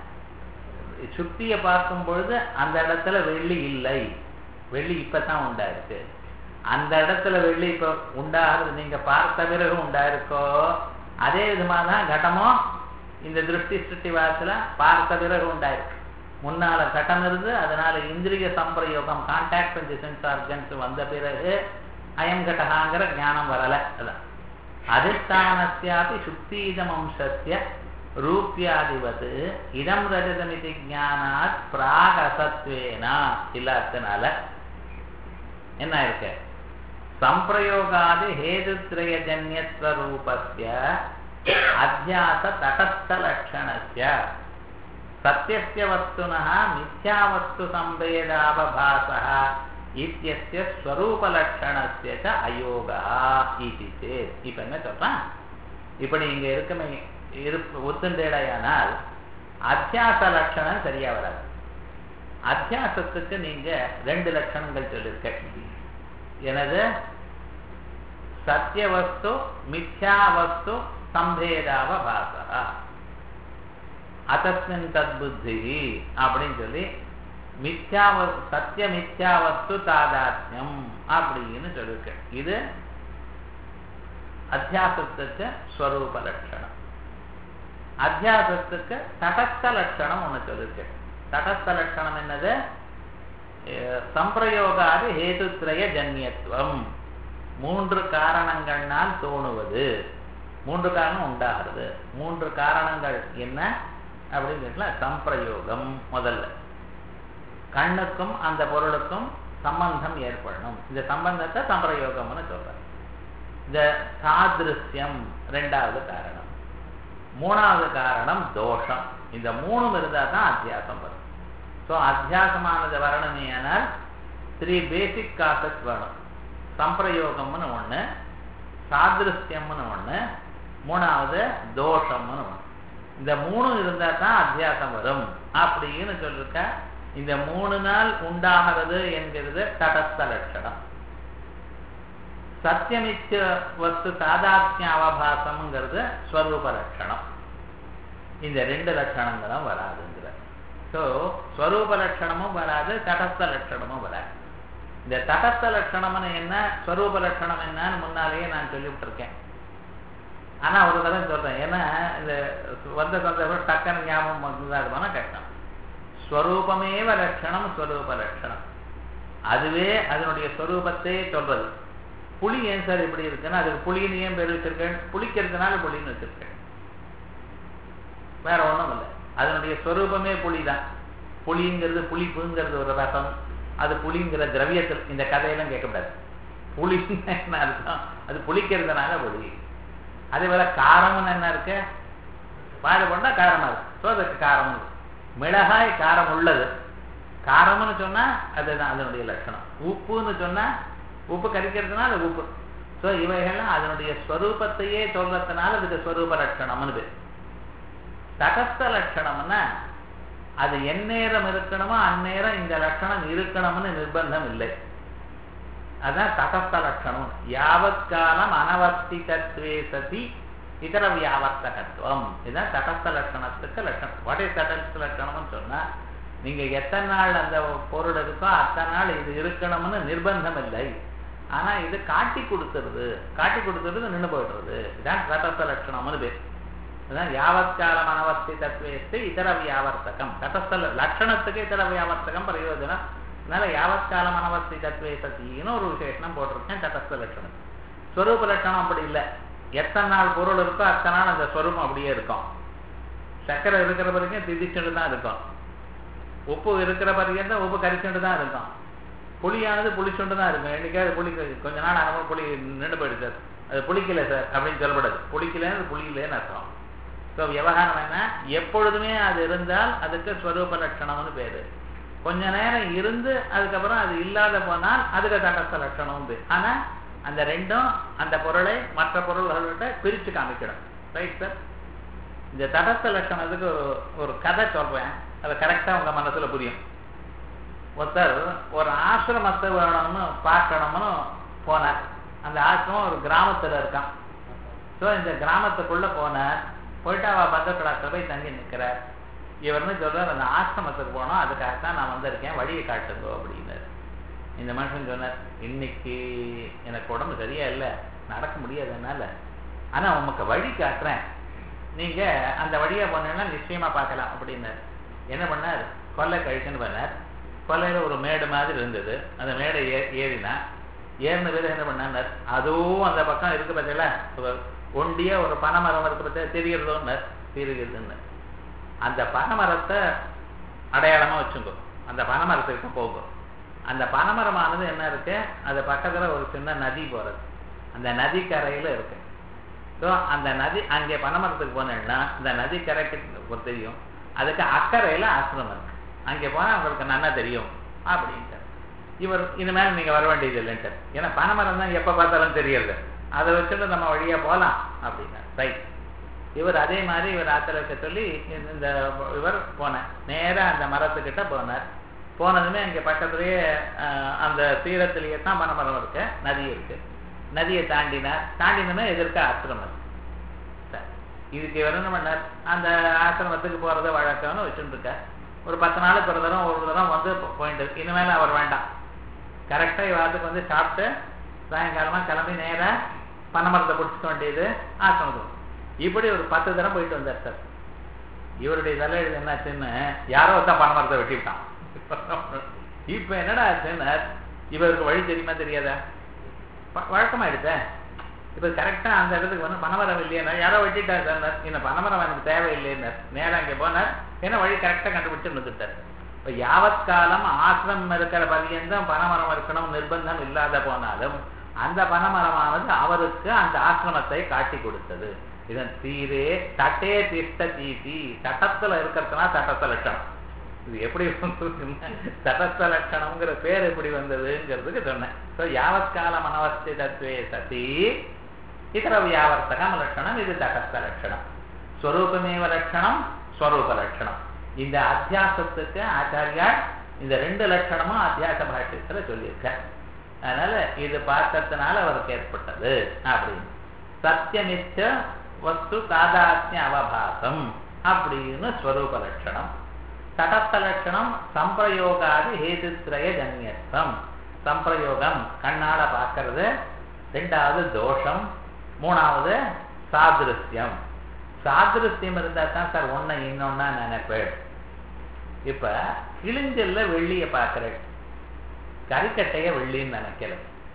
சுத்தியை பார்க்கும் பொழுது அந்த இடத்துல வெள்ளி இல்லை வெள்ளி இப்பதான் உண்டாயிருக்கு அந்த இடத்துல வெள்ளி இப்ப உண்டாகிறது நீங்க பார்த்த பிறகு உண்டாயிருக்கோ அதே விதமா தான் கடமும் இந்த திருஷ்டி சிருஷ்டி வாரத்துல பார்த்த பிறகு உண்டாயிருக்கு முன்னால கட்டம் இருந்து அதனால இந்திரிய சம்பிரயோகம் கான்டாக்ட் வித் சென்ஸ் ஆர்கன்ஸ் வந்த பிறகு அயம் கடகாங்கிற ஞானம் வரல அதான் அதிஷ்டானஸ்யாபி சுக்தீதம் அம்சத்திய ரூபியாதிபத்து இதம் ரஜதமிதி ஜானாத் பிராக் அசத்வேனா இல்லாதனால என்ன இருக்கு சம்பிரயோகாதி ஹேதுத்ரயஜன்யத்வ ரூபஸ்ய அத்தியாச தடஸ்த லட்சணஸ்ய சத்தியஸ்ய வஸ்துனः மித்யாவஸ்து சம்பேதாவபாசः இத்தியஸ்ய ஸ்வரூபலட்சணஸ்ய ச அயோகா இது சேத் இப்ப என்ன சொல்றான் இப்படி இங்க இருக்குமே இருப்பு ஒத்துண்டேடையானால் அத்தியாச லட்சணம் சரியா வராது அத்தியாசத்துக்கு நீங்க ரெண்டு லட்சணங்கள் சொல்லிருக்க எனது சத்தியவஸ்து மித்யாவஸ்து சம்பேதாவ பாசா அத்தஸ்மின் தத்புத்தி அப்படின்னு சொல்லி மித்யாவ சத்திய மித்யாவஸ்து தாதாத்யம் அப்படின்னு சொல்லிருக்க இது அத்தியாசத்துக்கு ஸ்வரூப லட்சணம் அத்தியாசத்துக்கு தடஸ்த லட்சணம் ஒண்ணு சொல்லிருக்கு தடஸ்த லட்சணம் என்னது சம்பிரயோகாது ஹேதுத்ரய ஜன்யத்துவம் மூன்று காரணங்கள்னால் தோணுவது மூன்று காரணம் உண்டாகிறது மூன்று காரணங்கள் என்ன அப்படின்னு கேட்டா சம்பிரயோகம் முதல்ல கண்ணுக்கும் அந்த பொருளுக்கும் சம்பந்தம் ஏற்படணும் இந்த சம்பந்தத்தை சம்பிரயோகம்னு சொல்றாங்க இந்த சாதிருஷ்யம் ரெண்டாவது காரணம் மூணாவது காரணம் தோஷம் இந்த மூணும் இருந்தால் தான் அத்தியாசம் வரும் ஸோ அத்தியாசமானது வரணுமே ஆனால் த்ரீ பேசிக் காசஸ் வேணும் சம்பிரயோகம்னு ஒன்று சாதிருஷ்யம்னு ஒன்று மூணாவது தோஷம்னு ஒன்று இந்த மூணு இருந்தால் தான் அத்தியாசம் வரும் அப்படின்னு சொல்லிருக்க இந்த மூணு நாள் உண்டாகிறது என்கிறது தடஸ்த லட்சணம் சத்தியமிச்ச வஸ்து தாதாத்மிய அவபாசம்ங்கிறது ஸ்வரூப லட்சணம் இந்த ரெண்டு லட்சணங்களும் வராதுங்கிற ஸோ ஸ்வரூப லட்சணமும் வராது தடஸ்த லட்சணமும் வராது இந்த தடஸ்த லட்சணம்னு என்ன ஸ்வரூப லட்சணம் என்னன்னு முன்னாலேயே நான் சொல்லிவிட்டுருக்கேன் ஆனா ஒரு தடவை சொல்றேன் ஏன்னா இந்த வந்த சந்தர்ப்பம் டக்குன்னு ஞாபகம் வந்ததாகுமான கஷ்டம் ஸ்வரூபமேவ லட்சணம் ஸ்வரூப லட்சணம் அதுவே அதனுடைய ஸ்வரூபத்தை சொல்றது புளி ஏன் சார் இப்படி இருக்குன்னா அதுக்கு புளின்னு ஏன் பேர் வச்சிருக்கேன் புளிக்கிறதுனால புளின்னு வச்சிருக்கேன் வேற ஒண்ணும் இல்லை அதனுடைய ஸ்வரூபமே புளி தான் புளிங்கிறது புளிப்புங்கிறது ஒரு ரசம் அது புளிங்கிற திரவியத்தில் இந்த கதையெல்லாம் கேட்கக்கூடாது புளின்னு என்ன அர்த்தம் அது புளிக்கிறதுனால புளி அதே போல காரம்னு என்ன இருக்கு பாடு பண்ணா காரமா இருக்கு ஸோ அதுக்கு காரம் இருக்கு. மிளகாய் காரம் உள்ளது காரம்னு சொன்னா அதுதான் அதனுடைய லட்சணம் உப்புன்னு சொன்னா உப்பு கரிக்கிறதுனால அது உப்பு ஸோ இவைகள்லாம் அதனுடைய ஸ்வரூபத்தையே சொல்றதுனால அதுக்கு ஸ்வரூப லட்சணம்னு பேர் தகஸ்த லட்சணம்னா அது எந்நேரம் இருக்கணுமோ அந்நேரம் இந்த லட்சணம் இருக்கணும்னு நிர்பந்தம் இல்லை அதான் தகஸ்த லட்சணம் யாவத் காலம் அனவர்த்திகத்வே சதி இதர வியாவர்த்தகத்துவம் இதுதான் தகஸ்த லட்சணத்துக்கு லட்சணம் வாட் இஸ் தடஸ்த லட்சணம்னு சொன்னா நீங்க எத்தனை நாள் அந்த பொருள் இருக்கோ அத்தனை நாள் இது இருக்கணும்னு நிர்பந்தம் இல்லை ஆனா இது காட்டி கொடுத்துருது காட்டி கொடுத்துருது நின்று போயிடுறது இதான் தடஸ்த லட்சணம்னு பேர் அதான் யாவத்காலம் அனவஸ்தி தத்வேஸ்து இதர வியாவர்த்தகம் தடஸ்த லட்சணத்துக்கு இதர வியாவர்த்தகம் பிரயோஜனம் அதனால யாவத்காலம் அனவஸ்தி தத்வே சத்தின்னு ஒரு விசேஷனம் போட்டிருக்கேன் தடஸ்த லட்சணம் ஸ்வரூப லட்சணம் அப்படி இல்லை எத்தனை நாள் பொருள் இருக்கோ அத்தனை நாள் அந்த ஸ்வரூபம் அப்படியே இருக்கும் சக்கரை இருக்கிற வரைக்கும் திதிச்சுட்டு தான் இருக்கும் உப்பு இருக்கிற வரைக்கும் தான் உப்பு கரிச்சுட்டு தான் இருக்கும் புளியானது புளிச்சுண்டு தான் இருக்கும் என்னைக்காவது புளி கொஞ்ச நாள் ஆனப்போ புளி நின்று போயிடுச்சு சார் அது புளிக்கல சார் அப்படின்னு சொல்லப்படாது புளிக்கலன்னு புளியிலேன்னு அர்த்தம் ஸோ விவகாரம் என்ன எப்பொழுதுமே அது இருந்தால் அதுக்கு ஸ்வரூப லட்சணம்னு பேரு கொஞ்ச நேரம் இருந்து அதுக்கப்புறம் அது இல்லாத போனால் அதுக்கு தடஸ்த லட்சணம் பேர் ஆனா அந்த ரெண்டும் அந்த பொருளை மற்ற பொருள்கள்கிட்ட பிரிச்சு காமிக்கணும் ரைட் சார் இந்த தடஸ்த லட்சணத்துக்கு ஒரு ஒரு கதை சொல்றேன் அது கரெக்டா உங்க மனசுல புரியும் ஒருத்தர் ஒரு ஆசிரமத்தை வேணும்னு பார்க்கணும்னு போனார் அந்த ஆசிரமம் ஒரு கிராமத்துல இருக்கான் ஸோ இந்த கிராமத்துக்குள்ள போனார் போயிட்டு அவ பந்தக்கடாத்துல போய் தங்கி நிற்கிறார் இவர்னு சொல்றார் அந்த ஆசிரமத்துக்கு போனோம் அதுக்காகத்தான் நான் வந்திருக்கேன் வழியை காட்டுங்கோ அப்படின்னாரு இந்த மனுஷன் சொன்னார் இன்னைக்கு எனக்கு உடம்பு சரியா இல்லை நடக்க முடியாது என்னால ஆனா உமக்கு வழி காட்டுறேன் நீங்க அந்த வழியா போனீங்கன்னா நிச்சயமா பார்க்கலாம் அப்படின்னாரு என்ன பண்ணார் கொல்லை கழிச்சுன்னு பண்ணார் கொல்லையில ஒரு மேடு மாதிரி இருந்தது அந்த மேடை ஏ ஏறினா ஏறின பேர் என்ன பண்ணார் அதுவும் அந்த பக்கம் இருக்கு பார்த்தீங்களா ஒண்டியா ஒரு பனைமரம் இருக்கு பார்த்தா தெரிகிறதோன்னு தெரிகிறதுன்னு அந்த பனைமரத்தை அடையாளமா வச்சுங்கோ அந்த பனைமரத்துக்கு போகும் அந்த பனைமரமானது என்ன இருக்கு அது பக்கத்துல ஒரு சின்ன நதி போறது அந்த நதி கரையில இருக்கு ஸோ அந்த நதி அங்கே பனைமரத்துக்கு போனேன்னா இந்த நதி கரைக்கு தெரியும் அதுக்கு அக்கறையில ஆசிரமம் இருக்கு அங்கே போனா உங்களுக்கு நல்லா தெரியும் அப்படின்ட்டு இவர் இனிமேல் நீங்க வர வேண்டியது இல்லைன்ட்டு ஏன்னா பனைமரம் தான் எப்ப பார்த்தாலும் தெரியறது அதை வச்சுட்டு நம்ம வழியா போகலாம் அப்படின்னா ரைட் இவர் அதே மாதிரி இவர் ஆத்திர வைக்க சொல்லி இந்த இவர் போனார் நேரா அந்த மரத்துக்கிட்ட போனார் போனதுமே அங்கே பக்கத்துலேயே அந்த தீரத்திலேயே தான் பனைமரம் இருக்கு நதி இருக்கு நதியை தாண்டினார் தாண்டினமே எதிர்க்க ஆசிரமம் இதுக்கு இவர் என்ன பண்ணார் அந்த ஆசிரமத்துக்கு போறத வழக்கம்னு வச்சுட்டு இருக்கார் ஒரு பத்து நாளுக்கு ஒரு தரம் ஒரு தரம் வந்து போயிட்டு இருக்கு இனிமேல அவர் வேண்டாம் கரெக்டா இவாத்துக்கு வந்து சாப்பிட்டு சாயங்காலமா கிளம்பி நேரா பனைமரத்தை பிடிச்சிக்க வேண்டியது ஆசிரமத்துக்கு இப்படி ஒரு பத்து தரம் போயிட்டு வந்தார் சார் இவருடைய தலையில் என்னாச்சுன்னு யாரோ தான் பனைமரத்தை வெட்டி விட்டான் இப்ப என்னடா ஆச்சுன்னு இவருக்கு வழி தெரியுமா தெரியாதா வழக்கமாயிடுச்சே இப்ப கரெக்டா அந்த இடத்துக்கு வந்து பனைமரம் இல்லையா யாரோ வெட்டிட்டா சார் இந்த பனைமரம் எனக்கு தேவையில்லைன்னு நேரம் அங்கே போனார் ஏன்னா வழி கரெக்டா கண்டுபிடிச்சு வந்துட்டார் இப்ப யாவத் காலம் ஆசிரமம் இருக்கிற பரியந்தம் பனைமரம் இருக்கணும் நிர்பந்தம் இல்லாத போனாலும் அந்த பனைமரமானது அவருக்கு அந்த ஆசிரமத்தை காட்டி கொடுத்தது இதன் தீரே தட்டே திஷ்ட தீதி தட்டத்துல இருக்கிறதுனா தட்டத்த லட்சணம் இது எப்படி வந்ததுன்னா தடஸ்த லட்சணம்ங்கிற பேர் எப்படி வந்ததுங்கிறதுக்கு சொன்னேன் ஸோ யாவத்கால மனவஸ்திதத்வே சதி இதர வியாவர்த்தகம் லட்சணம் இது தடஸ்த லட்சணம் ஸ்வரூபமேவ லட்சணம் ஸ்வரூப லட்சணம் இந்த அத்தியாசத்துக்கு ஆச்சாரியார் இந்த ரெண்டு லட்சணமும் அத்தியாச பாஷ்யத்துல சொல்லியிருக்கார் அதனால இது பார்த்ததுனால அவருக்கு ஏற்பட்டது அப்படின்னு சத்தியமிச்ச வஸ்து தாதாத்மிய அவபாசம் அப்படின்னு ஸ்வரூப லட்சணம் தடஸ்த லட்சணம் சம்பிரயோகாதி ஹேதுத்ரய ஜன்யத்துவம் சம்பிரயோகம் கண்ணால பார்க்கறது ரெண்டாவது தோஷம் மூணாவது சாதிருஷ்யம் சாதிருஷ்யம் இருந்தா தான் சார் ஒன்ன இன்னொன்னா நினைப்பேன் இப்ப கிழிஞ்சல்ல வெள்ளிய பார்க்கிறேன் கறிக்கட்டைய வெள்ளின்னு நினைக்கல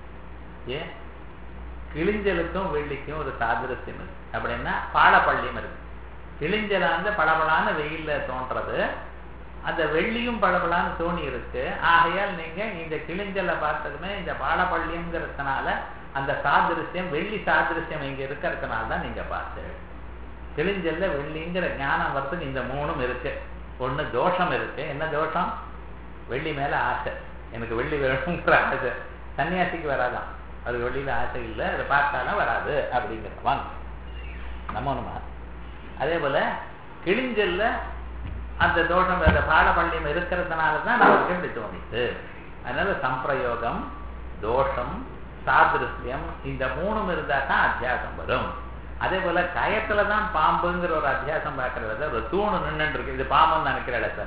ஏன் கிழிஞ்சலுக்கும் வெள்ளிக்கும் ஒரு சாதிருஷ்யம் இருக்கு அப்படின்னா பாலப்பள்ளியும் இருக்கு கிழிஞ்சல வந்து பளபளான்னு வெயில்ல தோன்றது அந்த வெள்ளியும் பளபளான்னு தோணி இருக்கு ஆகையால் நீங்க இந்த கிழிஞ்சலை பார்த்ததுமே இந்த பாலப்பள்ளிங்கிறதுனால அந்த சாதிருஷ்யம் வெள்ளி சாதிருஷ்யம் இங்க இருக்கிறதுனால தான் நீங்க பார்த்து கிழிஞ்சல்ல வெள்ளிங்கிற ஞானம் வரத்துக்கு இந்த மூணும் இருக்கு ஒண்ணு தோஷம் இருக்கு என்ன தோஷம் வெள்ளி மேல ஆசை எனக்கு வெள்ளி வேணுங்கிற ஆசை சன்னியாசிக்கு வராதான் அது வெள்ளியில ஆசை இல்லை அதை பார்த்தாலும் வராது அப்படிங்கிற வாங்க நம்ம ஒண்ணுமா அதே போல கிழிஞ்சல்ல அந்த தோஷம் அந்த பாலப்பள்ளியம் இருக்கிறதுனால தான் நமக்கு இப்படி தோணிச்சு அதனால சம்பிரயோகம் தோஷம் சாதிருஷ்யம் இந்த மூணும் இருந்தா தான் அத்தியாசம் வரும் அதே போல கயத்துல தான் பாம்புங்கிற ஒரு அத்தியாசம் பார்க்கறத ஒரு தூணு நின்று இருக்கு இது பாம்புன்னு நினைக்கிறேன் சார்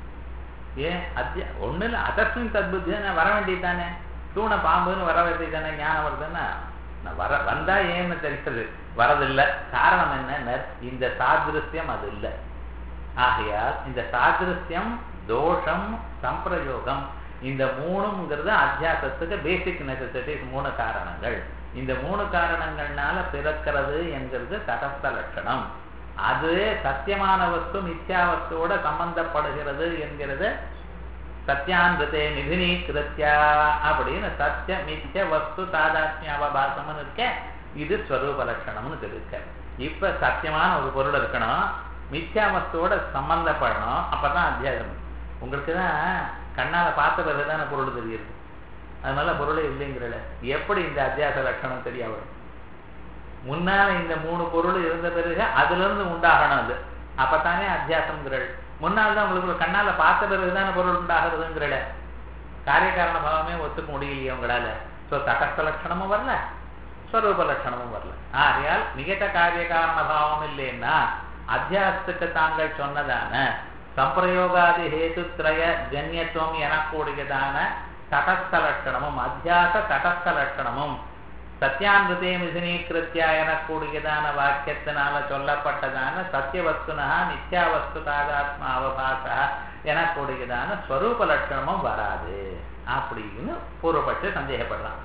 ஏன் அத்தியா ஒண்ணு இல்லை அதர்ஷன் தத்புத்தி வர வேண்டியது தானே தூணை பாம்புன்னு வர வேண்டியது தானே ஞானம் வருதுன்னா நான் வர வந்தா ஏன்னு தெரியுது வரதில்லை காரணம் என்ன இந்த சாதிருஷ்யம் அது இல்லை ஆகையால் இந்த சாதிருஷ்யம் தோஷம் சம்பிரயோகம் இந்த மூணுங்கிறது அத்தியாசத்துக்கு பேசிக் நெசசிட்டிஸ் மூணு காரணங்கள் இந்த மூணு காரணங்கள்னால பிறக்கிறது என்கிறது தடஸ்த லட்சணம் அது சத்தியமான வஸ்து மித்யா வஸ்துவோட சம்பந்தப்படுகிறது என்கிறது சத்தியாந்திரத்தை நிதினீகிருத்தியா அப்படின்னு சத்திய மித்ய வஸ்து தாதாத்மிய அவபாசம்னு இருக்க இது ஸ்வரூப லட்சணம்னு சொல்லியிருக்க இப்ப சத்தியமான ஒரு பொருள் இருக்கணும் மித்யா வஸ்துவோட சம்பந்தப்படணும் அப்பதான் அத்தியாயம் உங்களுக்கு தான் கண்ணால பார்த்த பிறகுதான பொருள் தெரியுது அதனால பொருளே இல்லைங்கிறல எப்படி இந்த அத்தியாச லட்சணம் தெரிய வரும் முன்னால இந்த மூணு பொருள் இருந்த பிறகு அதுல இருந்து உண்டாகணும் அது அப்பத்தானே அத்தியாசம்ங்கிறள் முன்னால் தான் உங்களுக்கு கண்ணால பார்த்த பிறகுதான பொருள் உண்டாகிறதுங்கிறல காரியகாரண பாவமே ஒத்துக்க முடியலையே உங்களால ஸோ தடஸ்த லட்சணமும் வரல ஸ்வரூப லட்சணமும் வரல ஆகையால் நிகழ காரியகாரண பாவம் இல்லைன்னா அத்தியாசத்துக்கு தாங்கள் சொன்னதான சம்பிரயோகாதி ஹேதுத்ரய ஜன்யத்துவம் எனக்கூடியதான தடஸ்த லட்சணமும் அத்தியாச தடஸ்த லட்சணமும் சத்தியாந்திரத்தை மிசினீகிருத்தியா எனக்கூடியதான வாக்கியத்தினால சொல்லப்பட்டதான சத்தியவஸ்துனா நித்யாவஸ்து தாதாத்மா அவபாசா எனக்கூடியதான ஸ்வரூப லட்சணமும் வராது அப்படின்னு பூர்வப்பட்டு சந்தேகப்படுறான்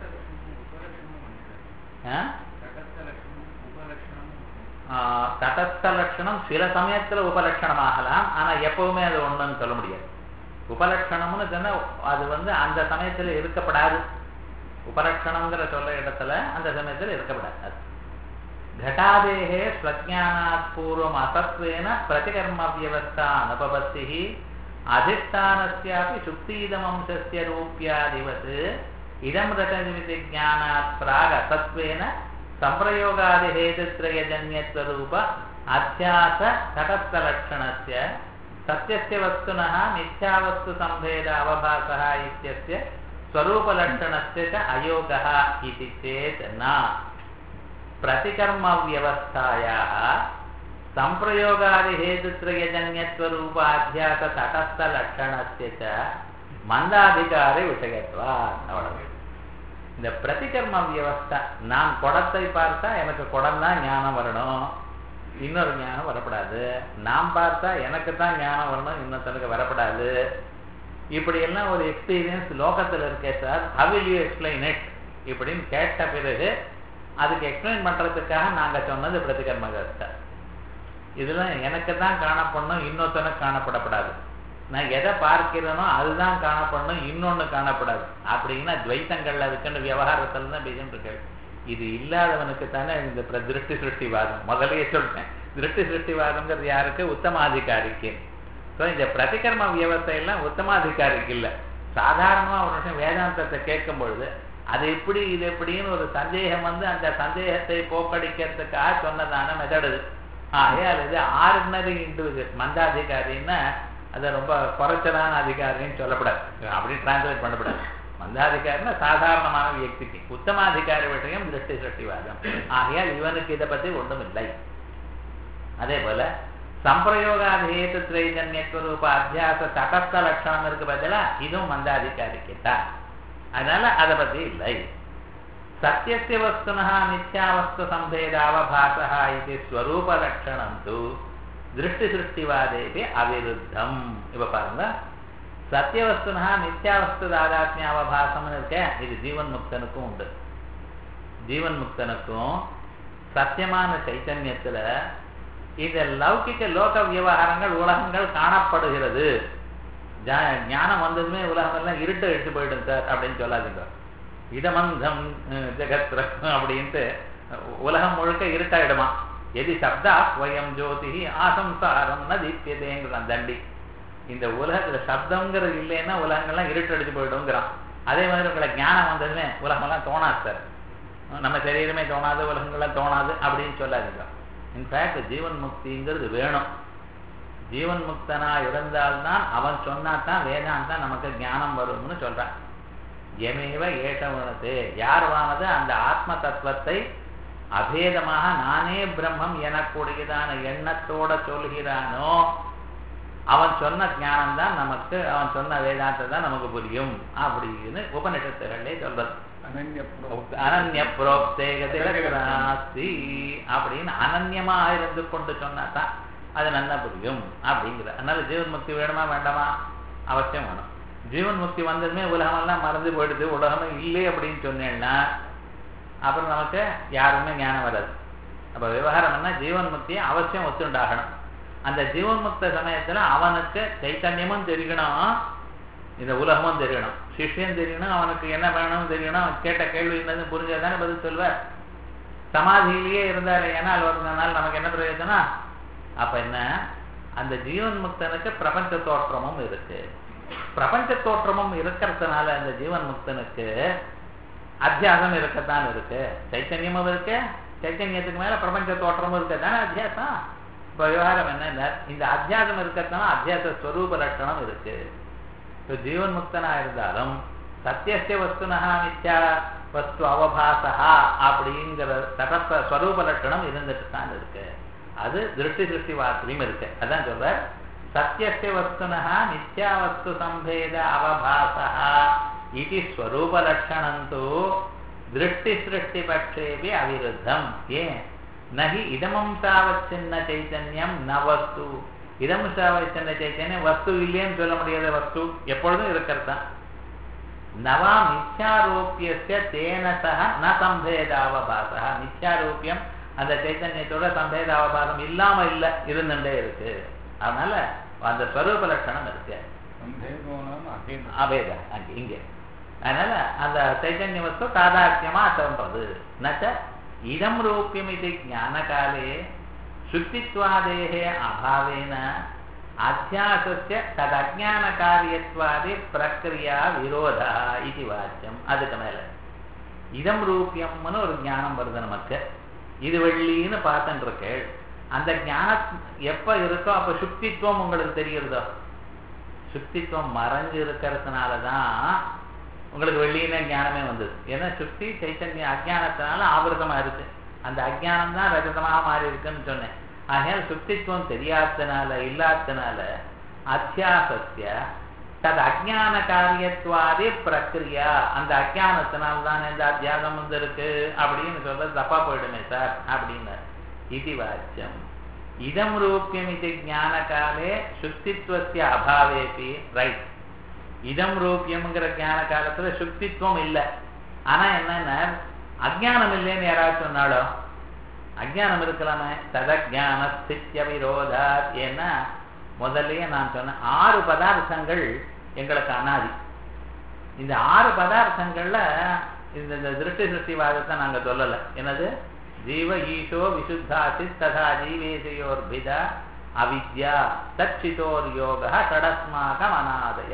தடஸ்த லட்சணம் சில சமயத்துல உபலட்சணம் ஆகலாம் ஆனா எப்பவுமே அது ஒண்ணுன்னு சொல்ல முடியாது உபலட்சணம்னு சொன்னா அது வந்து அந்த சமயத்துல இருக்கப்படாது உபலட்சணம்ங்கிற சொல்ல இடத்துல அந்த சமயத்துல இருக்கப்படாது घटादेहे स्वज्ञानात् पूर्वम् असत्त्वेन प्रतिकर्मव्यवस्था अनुपपत्तिः अधिष्ठानस्यापि सुप्तीदमंशस्य रूप्यादिवत् इदं रचनिमिति ज्ञानात् प्राग् असत्त्वेन सम्प्रयोगादिहेतुत्रयजन्यत्वरूप अध्यास तटस्थलक्षणस्य सत्यस्य वस्तुनः मिथ्यावस्तुसम्भेद अवभासः इत्यस्य स्वरूपलक्षणस्य च अयोगः इति चेत् न प्रतिकर्मव्यवस्थायाः सम्प्रयोगादिहेतुत्रयजन्यत्वरूपाध्यास तटस्थलक्षणस्य च மந்தாதிகாரி விஷயத்வா அவ்வளவு இந்த பிரதிகர்ம வியவஸ்தா நான் குடத்தை பார்த்தா எனக்கு குடம் தான் ஞானம் வரணும் இன்னொரு ஞானம் வரப்படாது நான் பார்த்தா எனக்கு தான் ஞானம் வரணும் இன்னொருத்தனுக்கு வரப்படாது இப்படி எல்லாம் ஒரு எக்ஸ்பீரியன்ஸ் லோகத்தில் இருக்கே sir how will you explain it இப்படின்னு கேட்ட பிறகு அதுக்கு எக்ஸ்பிளைன் பண்றதுக்காக நாங்க சொன்னது பிரதிகர்ம வியவஸ்தா இதெல்லாம் எனக்கு தான் காணப்படணும் இன்னொருத்தனுக்கு காணப்படப்படாது நான் எதை பார்க்கிறேனோ அதுதான் காணப்படணும் இன்னொன்னு காணப்படாது அப்படின்னா துவைத்தங்கள்ல இருக்குன்னு விவகாரத்துல தான் பேசிட்டு இருக்கு இது இல்லாதவனுக்கு தானே இந்த பிர- திருஷ்டி சிருஷ்டிவாதம் முதல்லயே சொல்லிட்டேன் திருஷ்டி சிருஷ்டிவாதம்ங்கிறது யாருக்கு உத்தமாதிகாரிக்கு ஸோ இந்த பிரதிகர்ம வியவஸ்தை எல்லாம் உத்தமாதிகாரிக்கு இல்லை சாதாரணமா ஒரு விஷயம் வேதாந்தத்தை கேட்கும் பொழுது அது எப்படி இது எப்படின்னு ஒரு சந்தேகம் வந்து அந்த சந்தேகத்தை போக்கடிக்கிறதுக்காக சொன்னதான மெத்தடு இது ஆகையால் இது ஆர்டினரி இண்டிவிஜுவல் மந்தாதிகாரின்னா அதை ரொம்ப குறைச்சலான அதிகாரின்னு சொல்லப்படாது அப்படி டிரான்ஸ்லேட் பண்ணக்கூடாது மந்தாதிகாரின்னா சாதாரணமான வியக்திக்கு உத்தமாதிகாரி விஷயம் திருஷ்டி சிருஷ்டிவாதம் ஆகையால் இவனுக்கு இதை பத்தி ஒன்றும் இல்லை அதே போல சம்பிரயோகாதேது திரைஜன்யஸ்வரூப அத்தியாச தடஸ்த லட்சணம் இருக்கு பதிலா இதுவும் மந்தாதிகாரிக்கு தான் அதனால அதை பத்தி இல்லை சத்தியஸ்ய வஸ்துனः மித்யாவஸ்து சம்பேதாவபாசः இது ஸ்வரூப லட்சணம் து திருஷ்டி சிருஷ்டிவாதேபி அவிருத்தம் இப்ப பாருங்க சத்தியவஸ்துனா மித்யாவஸ்து தாதாத்மிய அவபாசம்னு இருக்க இது ஜீவன் முக்தனுக்கும் உண்டு ஜீவன் முக்தனுக்கும் சத்தியமான சைத்தன்யத்துல இந்த லௌகிக லோக விவகாரங்கள் உலகங்கள் காணப்படுகிறது ஜா- ஞானம் வந்ததுமே உலகமெல்லாம் இருட்ட எடுத்து போயிடும் சார் அப்படின்னு சொல்லாதீங்க இடமந்தம் அஹ், ஜெகத் ரத்னம் அப்படின்ட்டு உலகம் முழுக்க இருட்டாயிடுமா எதி சப்தா ஸ்வயம் ஜோதி ஆசம்சாரம் ந தீப்யதேங்கிறான் தண்டி இந்த உலகத்துல சப்தங்கிறது இல்லைன்னா உலகங்கள்லாம் இருட்டடிச்சு போயிடுங்கிறான் அதே மாதிரி உங்களை ஞானம் வந்ததுமே உலகமெல்லாம் தோணாது சார் நம்ம சரீரமே தோணாது உலகங்கள்லாம் தோணாது அப்படின்னு சொல்லாதீங்க இன்ஃபேக்ட் ஜீவன் முக்திங்கிறது வேணும் ஜீவன் முக்தனா இருந்தால்தான் அவன் சொன்னாதான் வேதாந்தம் நமக்கு ஞானம் வரும்னு சொல்றான் எமேவ ஏஷவனது யார்வானது அந்த ஆத்ம தத்துவத்தை அபேதமாக நானே பிரம்மம் எனக்கூடியதான எண்ணத்தோட சொல்கிறானோ அவன் சொன்ன ஞானம் தான் நமக்கு அவன் சொன்ன வேதாந்தம் தான் நமக்கு புரியும் அப்படின்னு உபனிஷத்துகளே சொல்றது அனன்ய அனன்ய புரோக்தேகதிலஸ்தி அப்படின்னு அனன்யமா இருந்து கொண்டு சொன்னாதான் அது நல்லா புரியும் அப்படிங்கிற அதனால ஜீவன் முக்தி வேணுமா வேண்டாமா அவசியம் வேணும் ஜீவன் முக்தி வந்ததுமே உலகமெல்லாம் மறந்து போயிடுது உலகமே இல்லை அப்படின்னு சொன்னேன்னா அப்புறம் நமக்கு யாருமே ஞானம் வராது அப்ப விவகாரம் என்ன ஜீவன் முக்தியை அவசியம் ஒத்துண்டாகணும் அந்த ஜீவன் முக்த சமயத்துல அவனுக்கு சைத்தன்யமும் தெரியணும் இந்த உலகமும் தெரியணும் சிஷ்யன் தெரியணும் அவனுக்கு என்ன வேணும்னு தெரியணும் அவன் கேட்ட கேள்வி என்னது புரிஞ்சதானே பதில் சொல்வார் சமாதியிலேயே இருந்தார் ஏன்னால் ஒரு நாள் நமக்கு என்ன பிரயோஜனம் அப்ப என்ன அந்த ஜீவன் முக்தனுக்கு பிரபஞ்ச தோற்றமும் இருக்கு பிரபஞ்ச தோற்றமும் இருக்கிறதுனால அந்த ஜீவன் முக்தனுக்கு அத்தியாசம் இருக்கத்தான் இருக்கு சைத்தன்யமும் இருக்கு சைத்தன்யத்துக்கு மேல பிரபஞ்ச தோற்றமும் இருக்கு தானே அத்தியாசம் இப்ப விவகாரம் என்ன இந்த அத்தியாசம் இருக்கத்தான் அத்தியாச ஸ்வரூப லட்சணம் இருக்கு இப்போ ஜீவன் முக்தனா இருந்தாலும் சத்தியஸ்ய வஸ்துனா மித்யா வஸ்து அவபாசா அப்படிங்கிற தடப்ப ஸ்வரூப லட்சணம் இருந்துட்டு தான் இருக்கு அது திருஷ்டி திருஷ்டி வார்த்தையும் இருக்கு அதான் சொல்ற சத்தியஸ்ய வஸ்துனா மித்யா வஸ்து சம்பேத அவபாசா இது ஸ்வரூப லட்சணம் தூ திருஷ்டி சிருஷ்டி பட்சேபி அவிருத்தம் ஏன் நகி இதமம்சாவச்சின்ன சைத்தன்யம் ந வஸ்து இதம்சாவச்சின்ன சைத்தன்யம் வஸ்து இல்லைன்னு சொல்ல முடியாத வஸ்து எப்பொழுதும் இருக்கிறது தான் நவா மித்யாரோப்பியஸ்ய தேன சக ந சம்பேதாவபாசா மித்யாரோப்பியம் அந்த சைத்தன்யத்தோட சம்பேதாவபாசம் இல்லாம இல்ல இருந்துட்டே இருக்கு அதனால அந்த ஸ்வரூப லட்சணம் இருக்கு சம்பேதோனாம் அபேதம் அபேத அங்கே இங்கே அதனால அந்த சைத்தன்ய வஸ்து சாதார்த்தியமா தோன்றது நச்ச இதம் ரூபியம் இது ஞானகாலே சுத்தித்வாதேகே அபாவேன அத்தியாசஸ்ய ததஜான காரியத்வாதி பிரக்ரியா விரோதா இது வாக்கியம் அதுக்கு மேல இதம் ரூபியம்னு ஒரு ஞானம் வருது நமக்கு இது வெள்ளின்னு பார்த்துட்டு இருக்கு அந்த ஞானம் எப்ப இருக்கோ அப்ப சுக்தித்துவம் உங்களுக்கு தெரிகிறதோ சுக்தித்துவம் மறைஞ்சு இருக்கிறதுனால தான் உங்களுக்கு வெள்ளியின ஞானமே வந்தது ஏன்னா சுக்தி சைத்தன்ய அஜானத்தினால ஆவிரதமா இருக்கு அந்த அஜானம் தான் ரஜதமாக மாறி இருக்குன்னு சொன்னேன் ஆகையால் சுக்தித்துவம் தெரியாதனால இல்லாதனால அத்தியாசத்திய தது அஜான காரியத்துவாதி பிரக்ரியா அந்த அஜானத்தினால் தான் இந்த அத்தியாசம் வந்து இருக்கு அப்படின்னு சொல்றது தப்பா போயிடுமே சார் அப்படின்னு இது வாச்சியம் இதம் ரூபியம் இது ஞான காலே சுக்தித்வசிய அபாவேபி ரைட் இதம் ரூபியம்ங்கிற ஞான காலத்துல சுக்தித்துவம் இல்லை ஆனா என்னன்னா அஜானம் இல்லைன்னு யாராவது சொன்னாலோ அஜானம் இருக்கலாமே ததஜான ஸ்தித்ய விரோதாத் ஏன்னா முதல்லயே நான் சொன்னேன் ஆறு பதார்த்தங்கள் எங்களுக்கு அனாதி இந்த ஆறு பதார்த்தங்கள்ல இந்த இந்த திருஷ்டி சிருஷ்டிவாதத்தை நாங்க சொல்லல என்னது ஜீவ ஈஷோ விசுத்தாசி ததா ஜீவேசயோர்பிதா அவித்யா தச்சிதோர் யோக ஷடஸ்மாகம் அநாதய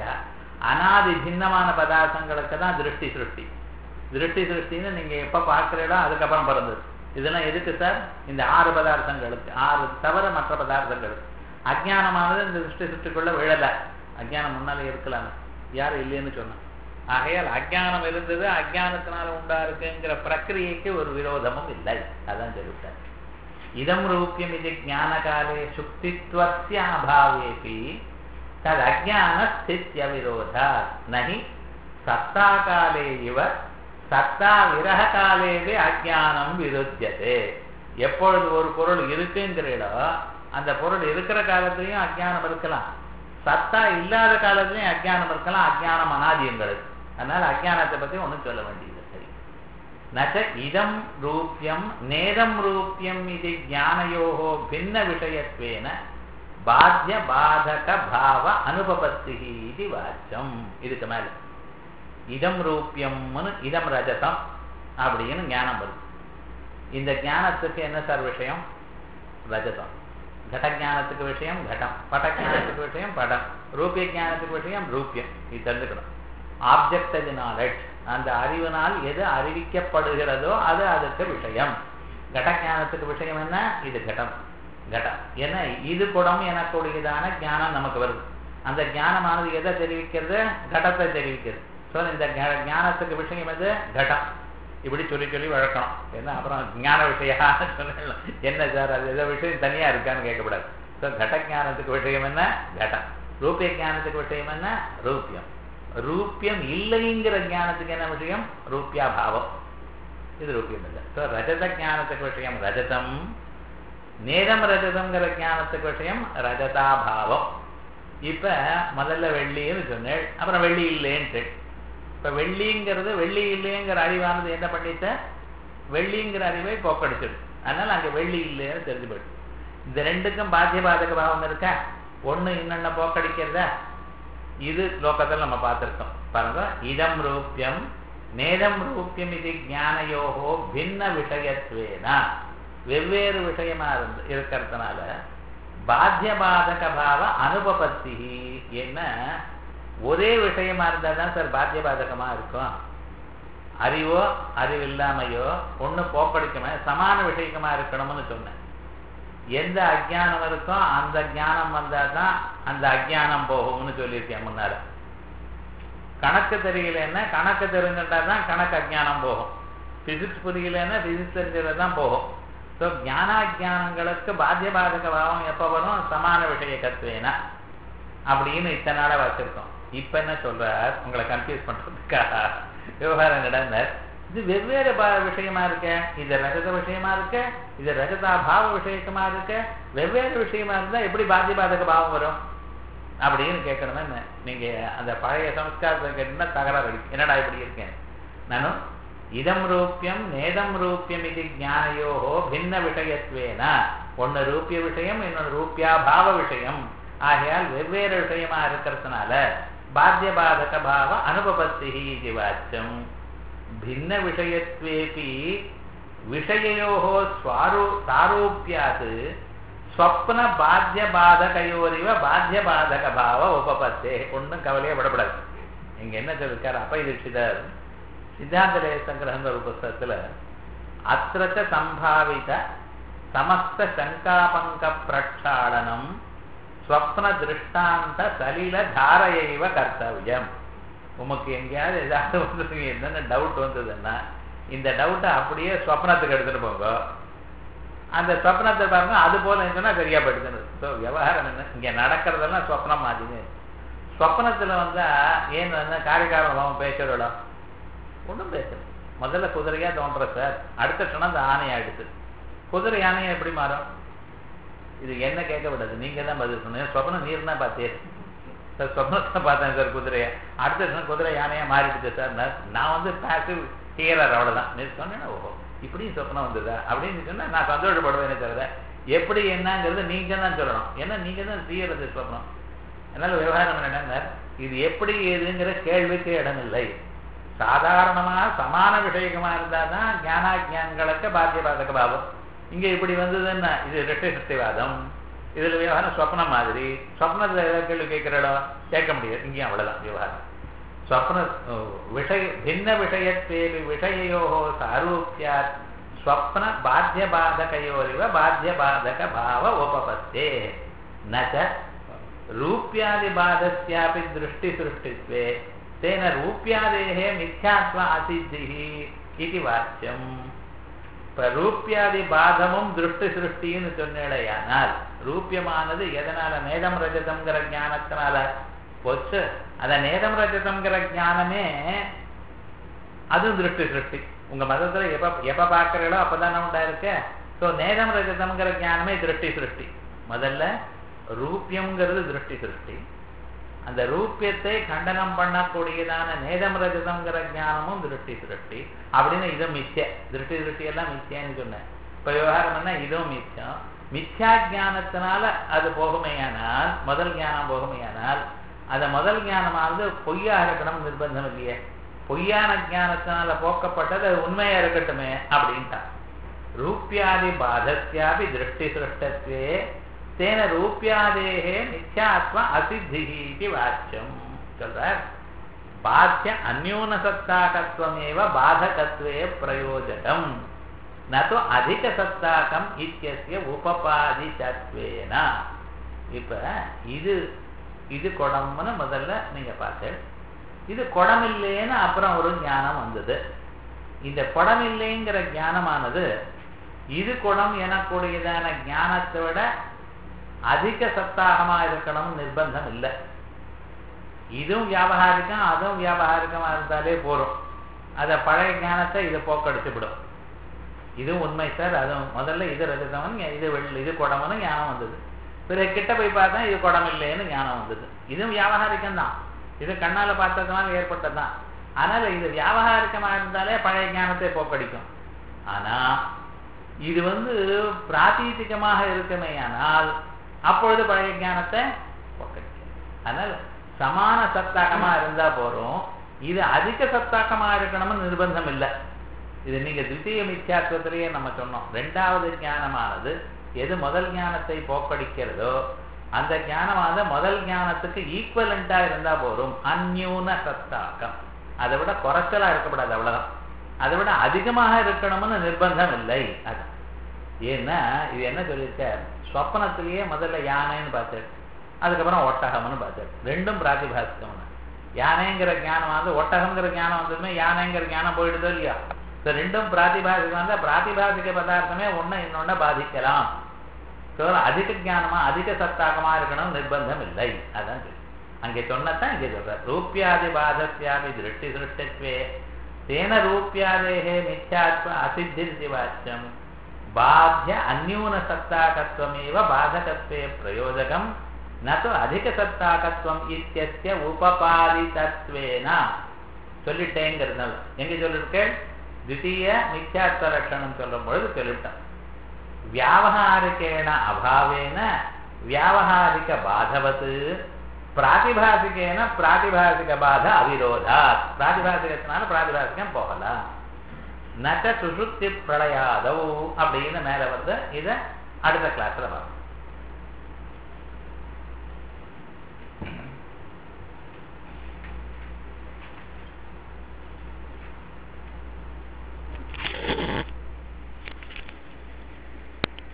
அனாதி பின்னமான பதார்த்தங்களுக்கு தான் திருஷ்டி சிருஷ்டி திருஷ்டி சிருஷ்டின்னு நீங்க எப்ப பார்க்கிறீங்களோ அதுக்கப்புறம் பிறந்தது இதெல்லாம் எதுக்கு சார் இந்த ஆறு பதார்த்தங்களுக்கு ஆறு தவிர மற்ற பதார்த்தங்களுக்கு அஜ்ஞானமானது இந்த திருஷ்டி சிருஷ்டிக்குள்ள விழல அஜ்ஞானம் முன்னாலே இருக்கலாம் யாரும் இல்லைன்னு சொன்னா ஆகையால் அஜ்ஞானம் இருந்தது அஜ்ஞானத்தினால உண்டா இருக்குங்கிற பிரக்கிரியைக்கு ஒரு விரோதமும் இல்லை அதான் சொல்லிவிட்டார் இதம் ரூபியம் இது ஞானகாலே சுக்தித்வஸ்ய அபாவேபி தது அஜான ஸ்தித்ய விரோதா நகி சத்தாகாலே இவ சத்தா விரக காலேவே அஜானம் விருத்தியதே எப்பொழுது ஒரு பொருள் இருக்குங்கிறீடோ அந்த பொருள் இருக்கிற காலத்திலையும் அஜ்ஞானம் இருக்கலாம் சத்தா இல்லாத காலத்திலையும் அஜ்ஞானம் இருக்கலாம் அஜ்ஞானம் அனாதியங்களுக்கு அதனால அஜ்ஞானத்தை பத்தி ஒண்ணும் சொல்ல வேண்டியது சரி நச்ச இதம் ரூபியம் நேதம் ரூபியம் இது ஞானயோகோ பின்ன விஷயத்வேன பாத்திய பாதக பாவ அனுபபத்தி இது வாச்சம் இதுக்கு மேல இதம் ரூபியம்னு இதம் ரஜதம் அப்படின்னு ஞானம் வருது இந்த ஞானத்துக்கு என்ன சார் விஷயம் ரஜதம் கட ஞானத்துக்கு விஷயம் கடம் பட ஞானத்துக்கு விஷயம் படம் ரூபிய ஞானத்துக்கு விஷயம் ரூபியம் இது தெரிஞ்சுக்கணும் ஆப்ஜெக்ட் நாலெட் அந்த அறிவினால் எது அறிவிக்கப்படுகிறதோ அது அதுக்கு விஷயம் கட ஞானத்துக்கு விஷயம் என்ன இது கடம் கடம் ஏன்னா இது குடம் எனக்கூடியதான ஞானம் நமக்கு வருது அந்த ஞானமானது எதை தெரிவிக்கிறது கடத்தை தெரிவிக்கிறது ஸோ இந்த ஞானத்துக்கு விஷயம் எது கடம் இப்படி சொல்லி சொல்லி வழக்கணும் என்ன அப்புறம் ஞான விஷயா சொல்லலாம் என்ன சார் அது எதோ விஷயம் தனியா இருக்கான்னு கேட்கக்கூடாது ஸோ கட ஞானத்துக்கு விஷயம் என்ன கடம் ரூபிய ஞானத்துக்கு விஷயம் என்ன ரூபியம் ரூபியம் இல்லைங்கிற ஞானத்துக்கு என்ன விஷயம் ரூபியா பாவம் இது ரூபியம் இல்லை ஸோ ரஜத ஞானத்துக்கு விஷயம் ரஜதம் நேரம் ரஜதம்ங்கிற ஞானத்துக்கு விஷயம் ரஜதாபாவம் இப்ப முதல்ல வெள்ளின்னு சொன்னேன் அப்புறம் வெள்ளி இல்லைன்ட்டு இப்ப வெள்ளிங்கிறது வெள்ளி இல்லைங்கிற அறிவானது என்ன பண்ணிட்ட வெள்ளிங்கிற அறிவை போக்கடிச்சிடு அதனால அங்க வெள்ளி இல்லைன்னு தெரிஞ்சு போயிடுது இந்த ரெண்டுக்கும் பாத்திய பாதக பாவம் இருக்கா ஒண்ணு இன்னொன்ன போக்கடிக்கிறதா இது லோகத்தில் நம்ம பார்த்திருக்கோம் பாருங்க இதம் ரூபியம் நேதம் ரூபியம் இது ஞானயோகோ பின்ன விஷயத்வேனா வெவ்வேறு விஷயமா இருந்து இருக்கிறதுனால பாத்திய பாதக பாவ அனுபபத்தி என்ன ஒரே விஷயமா இருந்தா தான் சார் பாத்திய பாதகமா இருக்கும் அறிவோ அறிவில்லாமையோ ஒண்ணு போக்கடிக்குமே சமான விஷயமா இருக்கணும்னு சொன்னேன் எந்த அஜானம் இருக்கோ அந்த ஞானம் வந்தா தான் அந்த அஜானம் போகும்னு சொல்லியிருக்கேன் முன்னால கணக்கு தெரியலன்னா கணக்கு தெரிஞ்சுட்டா தான் கணக்கு அஜானம் போகும் பிசிக்ஸ் புரியலன்னா பிசிக்ஸ் தெரிஞ்சது தான் போகும் ஸோ ஞானாஜானங்களுக்கு பாத்திய பாதக பாவம் எப்போ வரும் சமான விஷய கத்துவேனா அப்படின்னு இத்தனை நாளா வச்சிருக்கோம் இப்ப என்ன சொல்றார் உங்களை கன்ஃபியூஸ் பண்றதுக்காக விவகாரம் நடந்தார் இது வெவ்வேறு விஷயமா இருக்க இது ரஜத விஷயமா இருக்க இது ரஜதா பாவ விஷயமா இருக்க வெவ்வேறு விஷயமா இருந்தா எப்படி பாத்திய பாதக பாவம் வரும் அப்படின்னு கேட்கணுமே நீங்க அந்த பழைய சம்ஸ்காரத்தை கேட்டீங்கன்னா தகராறு இருக்கு என்னடா இப்படி இருக்கேன் நானும் இதம் ரூபியம் நேதம் ரூபியம் இது ஞானயோகோ பின்ன விஷயத்வேன ஒன்னு ரூபிய விஷயம் இன்னொன்று ரூபியா பாவ விஷயம் ஆகையால் வெவ்வேறு விஷயமா இருக்கிறதுனால பாத்திய பாதக பாவ அனுபபத்தி இது வாச்சம் பின்ன விஷயத்வேபி விஷயோகோ ஸ்வாரூ சாரூபியாது ஸ்வப்ன பாத்திய பாதகையோரிவ பாத்திய பாதக பாவ உபபத்தே ஒன்றும் கவலையே விடப்படாது இங்க என்ன சொல்லிருக்காரு அப்ப தீட்சிதர் சித்தாந்த சங்கிரகங்கிற ஒரு புஸ்தகத்துல அத்திரச்ச சம்பாவித சமஸ்த சங்காபங்க பிரக்ஷாளனம் ஸ்வப்ன திருஷ்டாந்த சலில தாரையைவ கர்த்தவியம் உமக்கு எங்கேயாவது ஏதாவது வந்து என்னென்ன டவுட் வந்ததுன்னா இந்த டவுட்டை அப்படியே ஸ்வப்னத்துக்கு எடுத்துட்டு போங்க அந்த ஸ்வப்னத்தை பாருங்க அது போல இருந்துன்னா சரியா போயிடுதுன்னு ஸோ விவகாரம் என்ன இங்க நடக்கிறதெல்லாம் ஸ்வப்னம் மாதிரிங்க ஸ்வப்னத்துல வந்தா ஏன் வந்து காரிகாரம் அவன் பேசுறோட ஒன்றும் பேசல முதல்ல குதிரையா தோன்ற சார் அடுத்த க்ஷணம் அந்த ஆணை ஆயிடுது குதிரை யானையை எப்படி மாறும் இது என்ன கேட்க விடாது நீங்க தான் பதில் சொன்னீங்க சொப்னம் நீர் தான் பார்த்தே சார் சொப்னத்தை பார்த்தேன் சார் குதிரையை அடுத்த க்ஷணம் குதிரை யானையா மாறிடுது சார் நான் வந்து பேசிவ் ஹியரர் அவ்வளவுதான் நீ சொன்னேன்னா ஓஹோ இப்படியும் சொப்னம் வந்ததா அப்படின்னு சொன்னா நான் சந்தோஷப்படுவேனே தவிர எப்படி என்னங்கிறது நீங்க தான் சொல்லணும் ஏன்னா நீங்க தான் செய்யறது சொப்னம் அதனால விவகாரம் என்னன்னா இது எப்படி ஏதுங்கிற கேள்விக்கு இடம் இல்லை சாதாரணமா சமான விஷயமா இருந்தா தான் ஞானாஜான்களுக்கு பாத்திய பாதக பாவம் இங்க இப்படி வந்ததுன்னா இது ரெட்டை சக்திவாதம் இதுல விவகாரம் சொப்னம் மாதிரி சொப்னத்துல ஏதாவது கேள்வி கேட்கிறடோ கேட்க முடியாது இங்கேயும் அவ்வளவுதான் விவகாரம் स्वप्न विषय भिन्न विषयत्वेपि विषययोः सारूप्यात् स्वप्न बाध्यबाधकयोरिव बाध्यबाधकभाव उपपत्ते न च रूप्यादिबाधस्यापि दृष्टिसृष्टित्वे तेन रूप्यादेः मिथ्यात्व असिद्धिः इति वाच्यम् இப்ப ரூப்பியாதி பாதமும் திருஷ்டி சிருஷ்டின்னு சொன்னேடையானால் ரூபியமானது எதனால நேதம் ரஜதம்ங்கிற ஞானத்தினால போச்சு அத நேதம் ரஜதம்ங்கிற ஞானமே அதுவும் திருஷ்டி சிருஷ்டி உங்க மதத்துல எப்ப எப்ப பார்க்கறீங்களோ அப்பதானே உண்டா இருக்கு ஸோ நேதம் ரஜதம்ங்கிற ஞானமே திருஷ்டி சிருஷ்டி முதல்ல ரூபியம்ங்கிறது திருஷ்டி சிருஷ்டி அந்த ரூபியத்தை கண்டனம் பண்ணக்கூடியதான நேதம் ரஜதம்ங்கிற ஞானமும் திருஷ்டி சிருஷ்டி அப்படின்னு இதுவும் மிச்ச திருஷ்டி சிருஷ்டி எல்லாம் மிச்சேன்னு சொன்னேன் இப்ப விவகாரம் என்ன இதுவும் மிச்சம் மித்யா ஜானத்தினால அது போகுமையானால் முதல் ஞானம் போகுமையானால் அந்த முதல் ஞானமானது பொய்யா இருக்கணும் நிர்பந்தம் இல்லையே பொய்யான ஞானத்தினால போக்கப்பட்டது அது உண்மையா இருக்கட்டுமே அப்படின்ட்டான் ரூபியாதி பாதஸ்யாபி திருஷ்டி சிருஷ்டத்வே தேன ரூபியாதேகே மித்யாத்வ அசித்திஹி இது வாச்சியம் சொல்றார் பாத்திய அந்யூன சத்தாகத்வமேவ பாதகத்வே பிரயோஜகம் நது அதிக சத்தாக்கம் இத்தியசிய உபபாதி தத்வேனா இப்ப இது இது குடம்னு முதல்ல நீங்க பார்த்து இது குடம் இல்லைன்னு அப்புறம் ஒரு ஞானம் வந்தது இந்த குடம் இல்லைங்கிற ஞானமானது இது குடம் எனக்கூடியதான ஞானத்தை விட அதிக சத்தாகமா இருக்கணும்னு நிர்பந்தம் இல்லை இதுவும் வியாபகாரிக்கம் அதுவும் வியாபகாரிக்கமா இருந்தாலே போறோம் அத பழைய ஞானத்தை இதை போக்கடிச்சு விடும் இதுவும் உண்மை சார் அதுவும் முதல்ல இது ரஜதமன் இது வெள்ளி இது குடம்னு ஞானம் வந்தது பிறகு கிட்ட போய் பார்த்தா இது குடம் இல்லைன்னு ஞானம் வந்தது இதுவும் வியாபகாரிக்கம் தான் இது கண்ணால பார்த்ததுனால ஏற்பட்டதுதான் அதனால இது வியாபகாரிக்கமா இருந்தாலே பழைய ஞானத்தை போக்கடிக்கும் ஆனா இது வந்து பிராத்தீதிகமாக இருக்குமே ஆனால் அப்பொழுது பழைய ஞானத்தை போக்கடிக்கும் அதனால சமான சத்தாக்கமா இருந்தா போறோம் இது அதிக சத்தாக்கமா இருக்கணும்னு நிர்பந்தம் இல்லை இது நீங்க தித்திய மித்யாத்துவத்திலேயே நம்ம சொன்னோம் ரெண்டாவது ஞானமானது எது முதல் ஞானத்தை போக்கடிக்கிறதோ அந்த ஞானமானது முதல் ஞானத்துக்கு ஈக்குவலண்டா இருந்தா போரும் அந்யூன சத்தாக்கம் அதை விட குறைச்சலா இருக்கக்கூடாது அவ்வளவுதான் அதை விட அதிகமாக இருக்கணும்னு நிர்பந்தம் இல்லை அது ஏன்னா இது என்ன சொல்லியிருக்க ஸ்வப்னத்திலேயே முதல்ல யானைன்னு பார்த்தாரு அதுக்கப்புறம் ஒட்டகம்னு பார்த்தாரு ரெண்டும் பிராதிபாசிக்கம்னு யானைங்கிற ஞானம் வந்து ஒட்டகம்ங்கிற ஞானம் வந்ததுமே யானைங்கிற ஞானம் போயிடுதோ இல்லையா இந்த ரெண்டும் பிராதிபாசிகம் வந்தா பிராதிபாசிக பதார்த்தமே ஒண்ணு இன்னொன்னு பாதிக்கலாம் அதிக ஞானமா அதிக சத்தாகமா இருக்கணும் நிர்பந்தம் இல்லை அதான் சொல்லி அங்கே சொன்னதான் இங்கே சொல்ற ரூபியாதி பாதஸ்யாமி திருஷ்டி திருஷ்டத்வே தேன ரூபியாதேகே மித்யாத்வ அசித்தி வாச்சியம் பாத்திய அந்யூன சத்தாகத்வமேவ பாதகத்வே பிரயோஜகம் நது அதிக சத்தாகத்வம் இத்தியஸ்ய உபபாதிதத்வேன சொல்லிட்டேங்கிறதுனால எங்க சொல்லிருக்கேன் தித்தீய மித்யாத்வ லட்சணம் சொல்லும் பொழுது சொல்லிவிட்டேன் வியாவகாரிகேண அபாவேன வியாவகாரிக பாதவத்து பிராதிபாசிகேன பிராதிபாசிக பாத அவிரோதா பிராதிபாசிகத்தினால பிராதிபாசிகம் போகலாம் நக சுசுப்தி பிரளயாதவ் அப்படின்னு மேல வந்து இதை அடுத்த கிளாஸ்ல பார்ப்போம்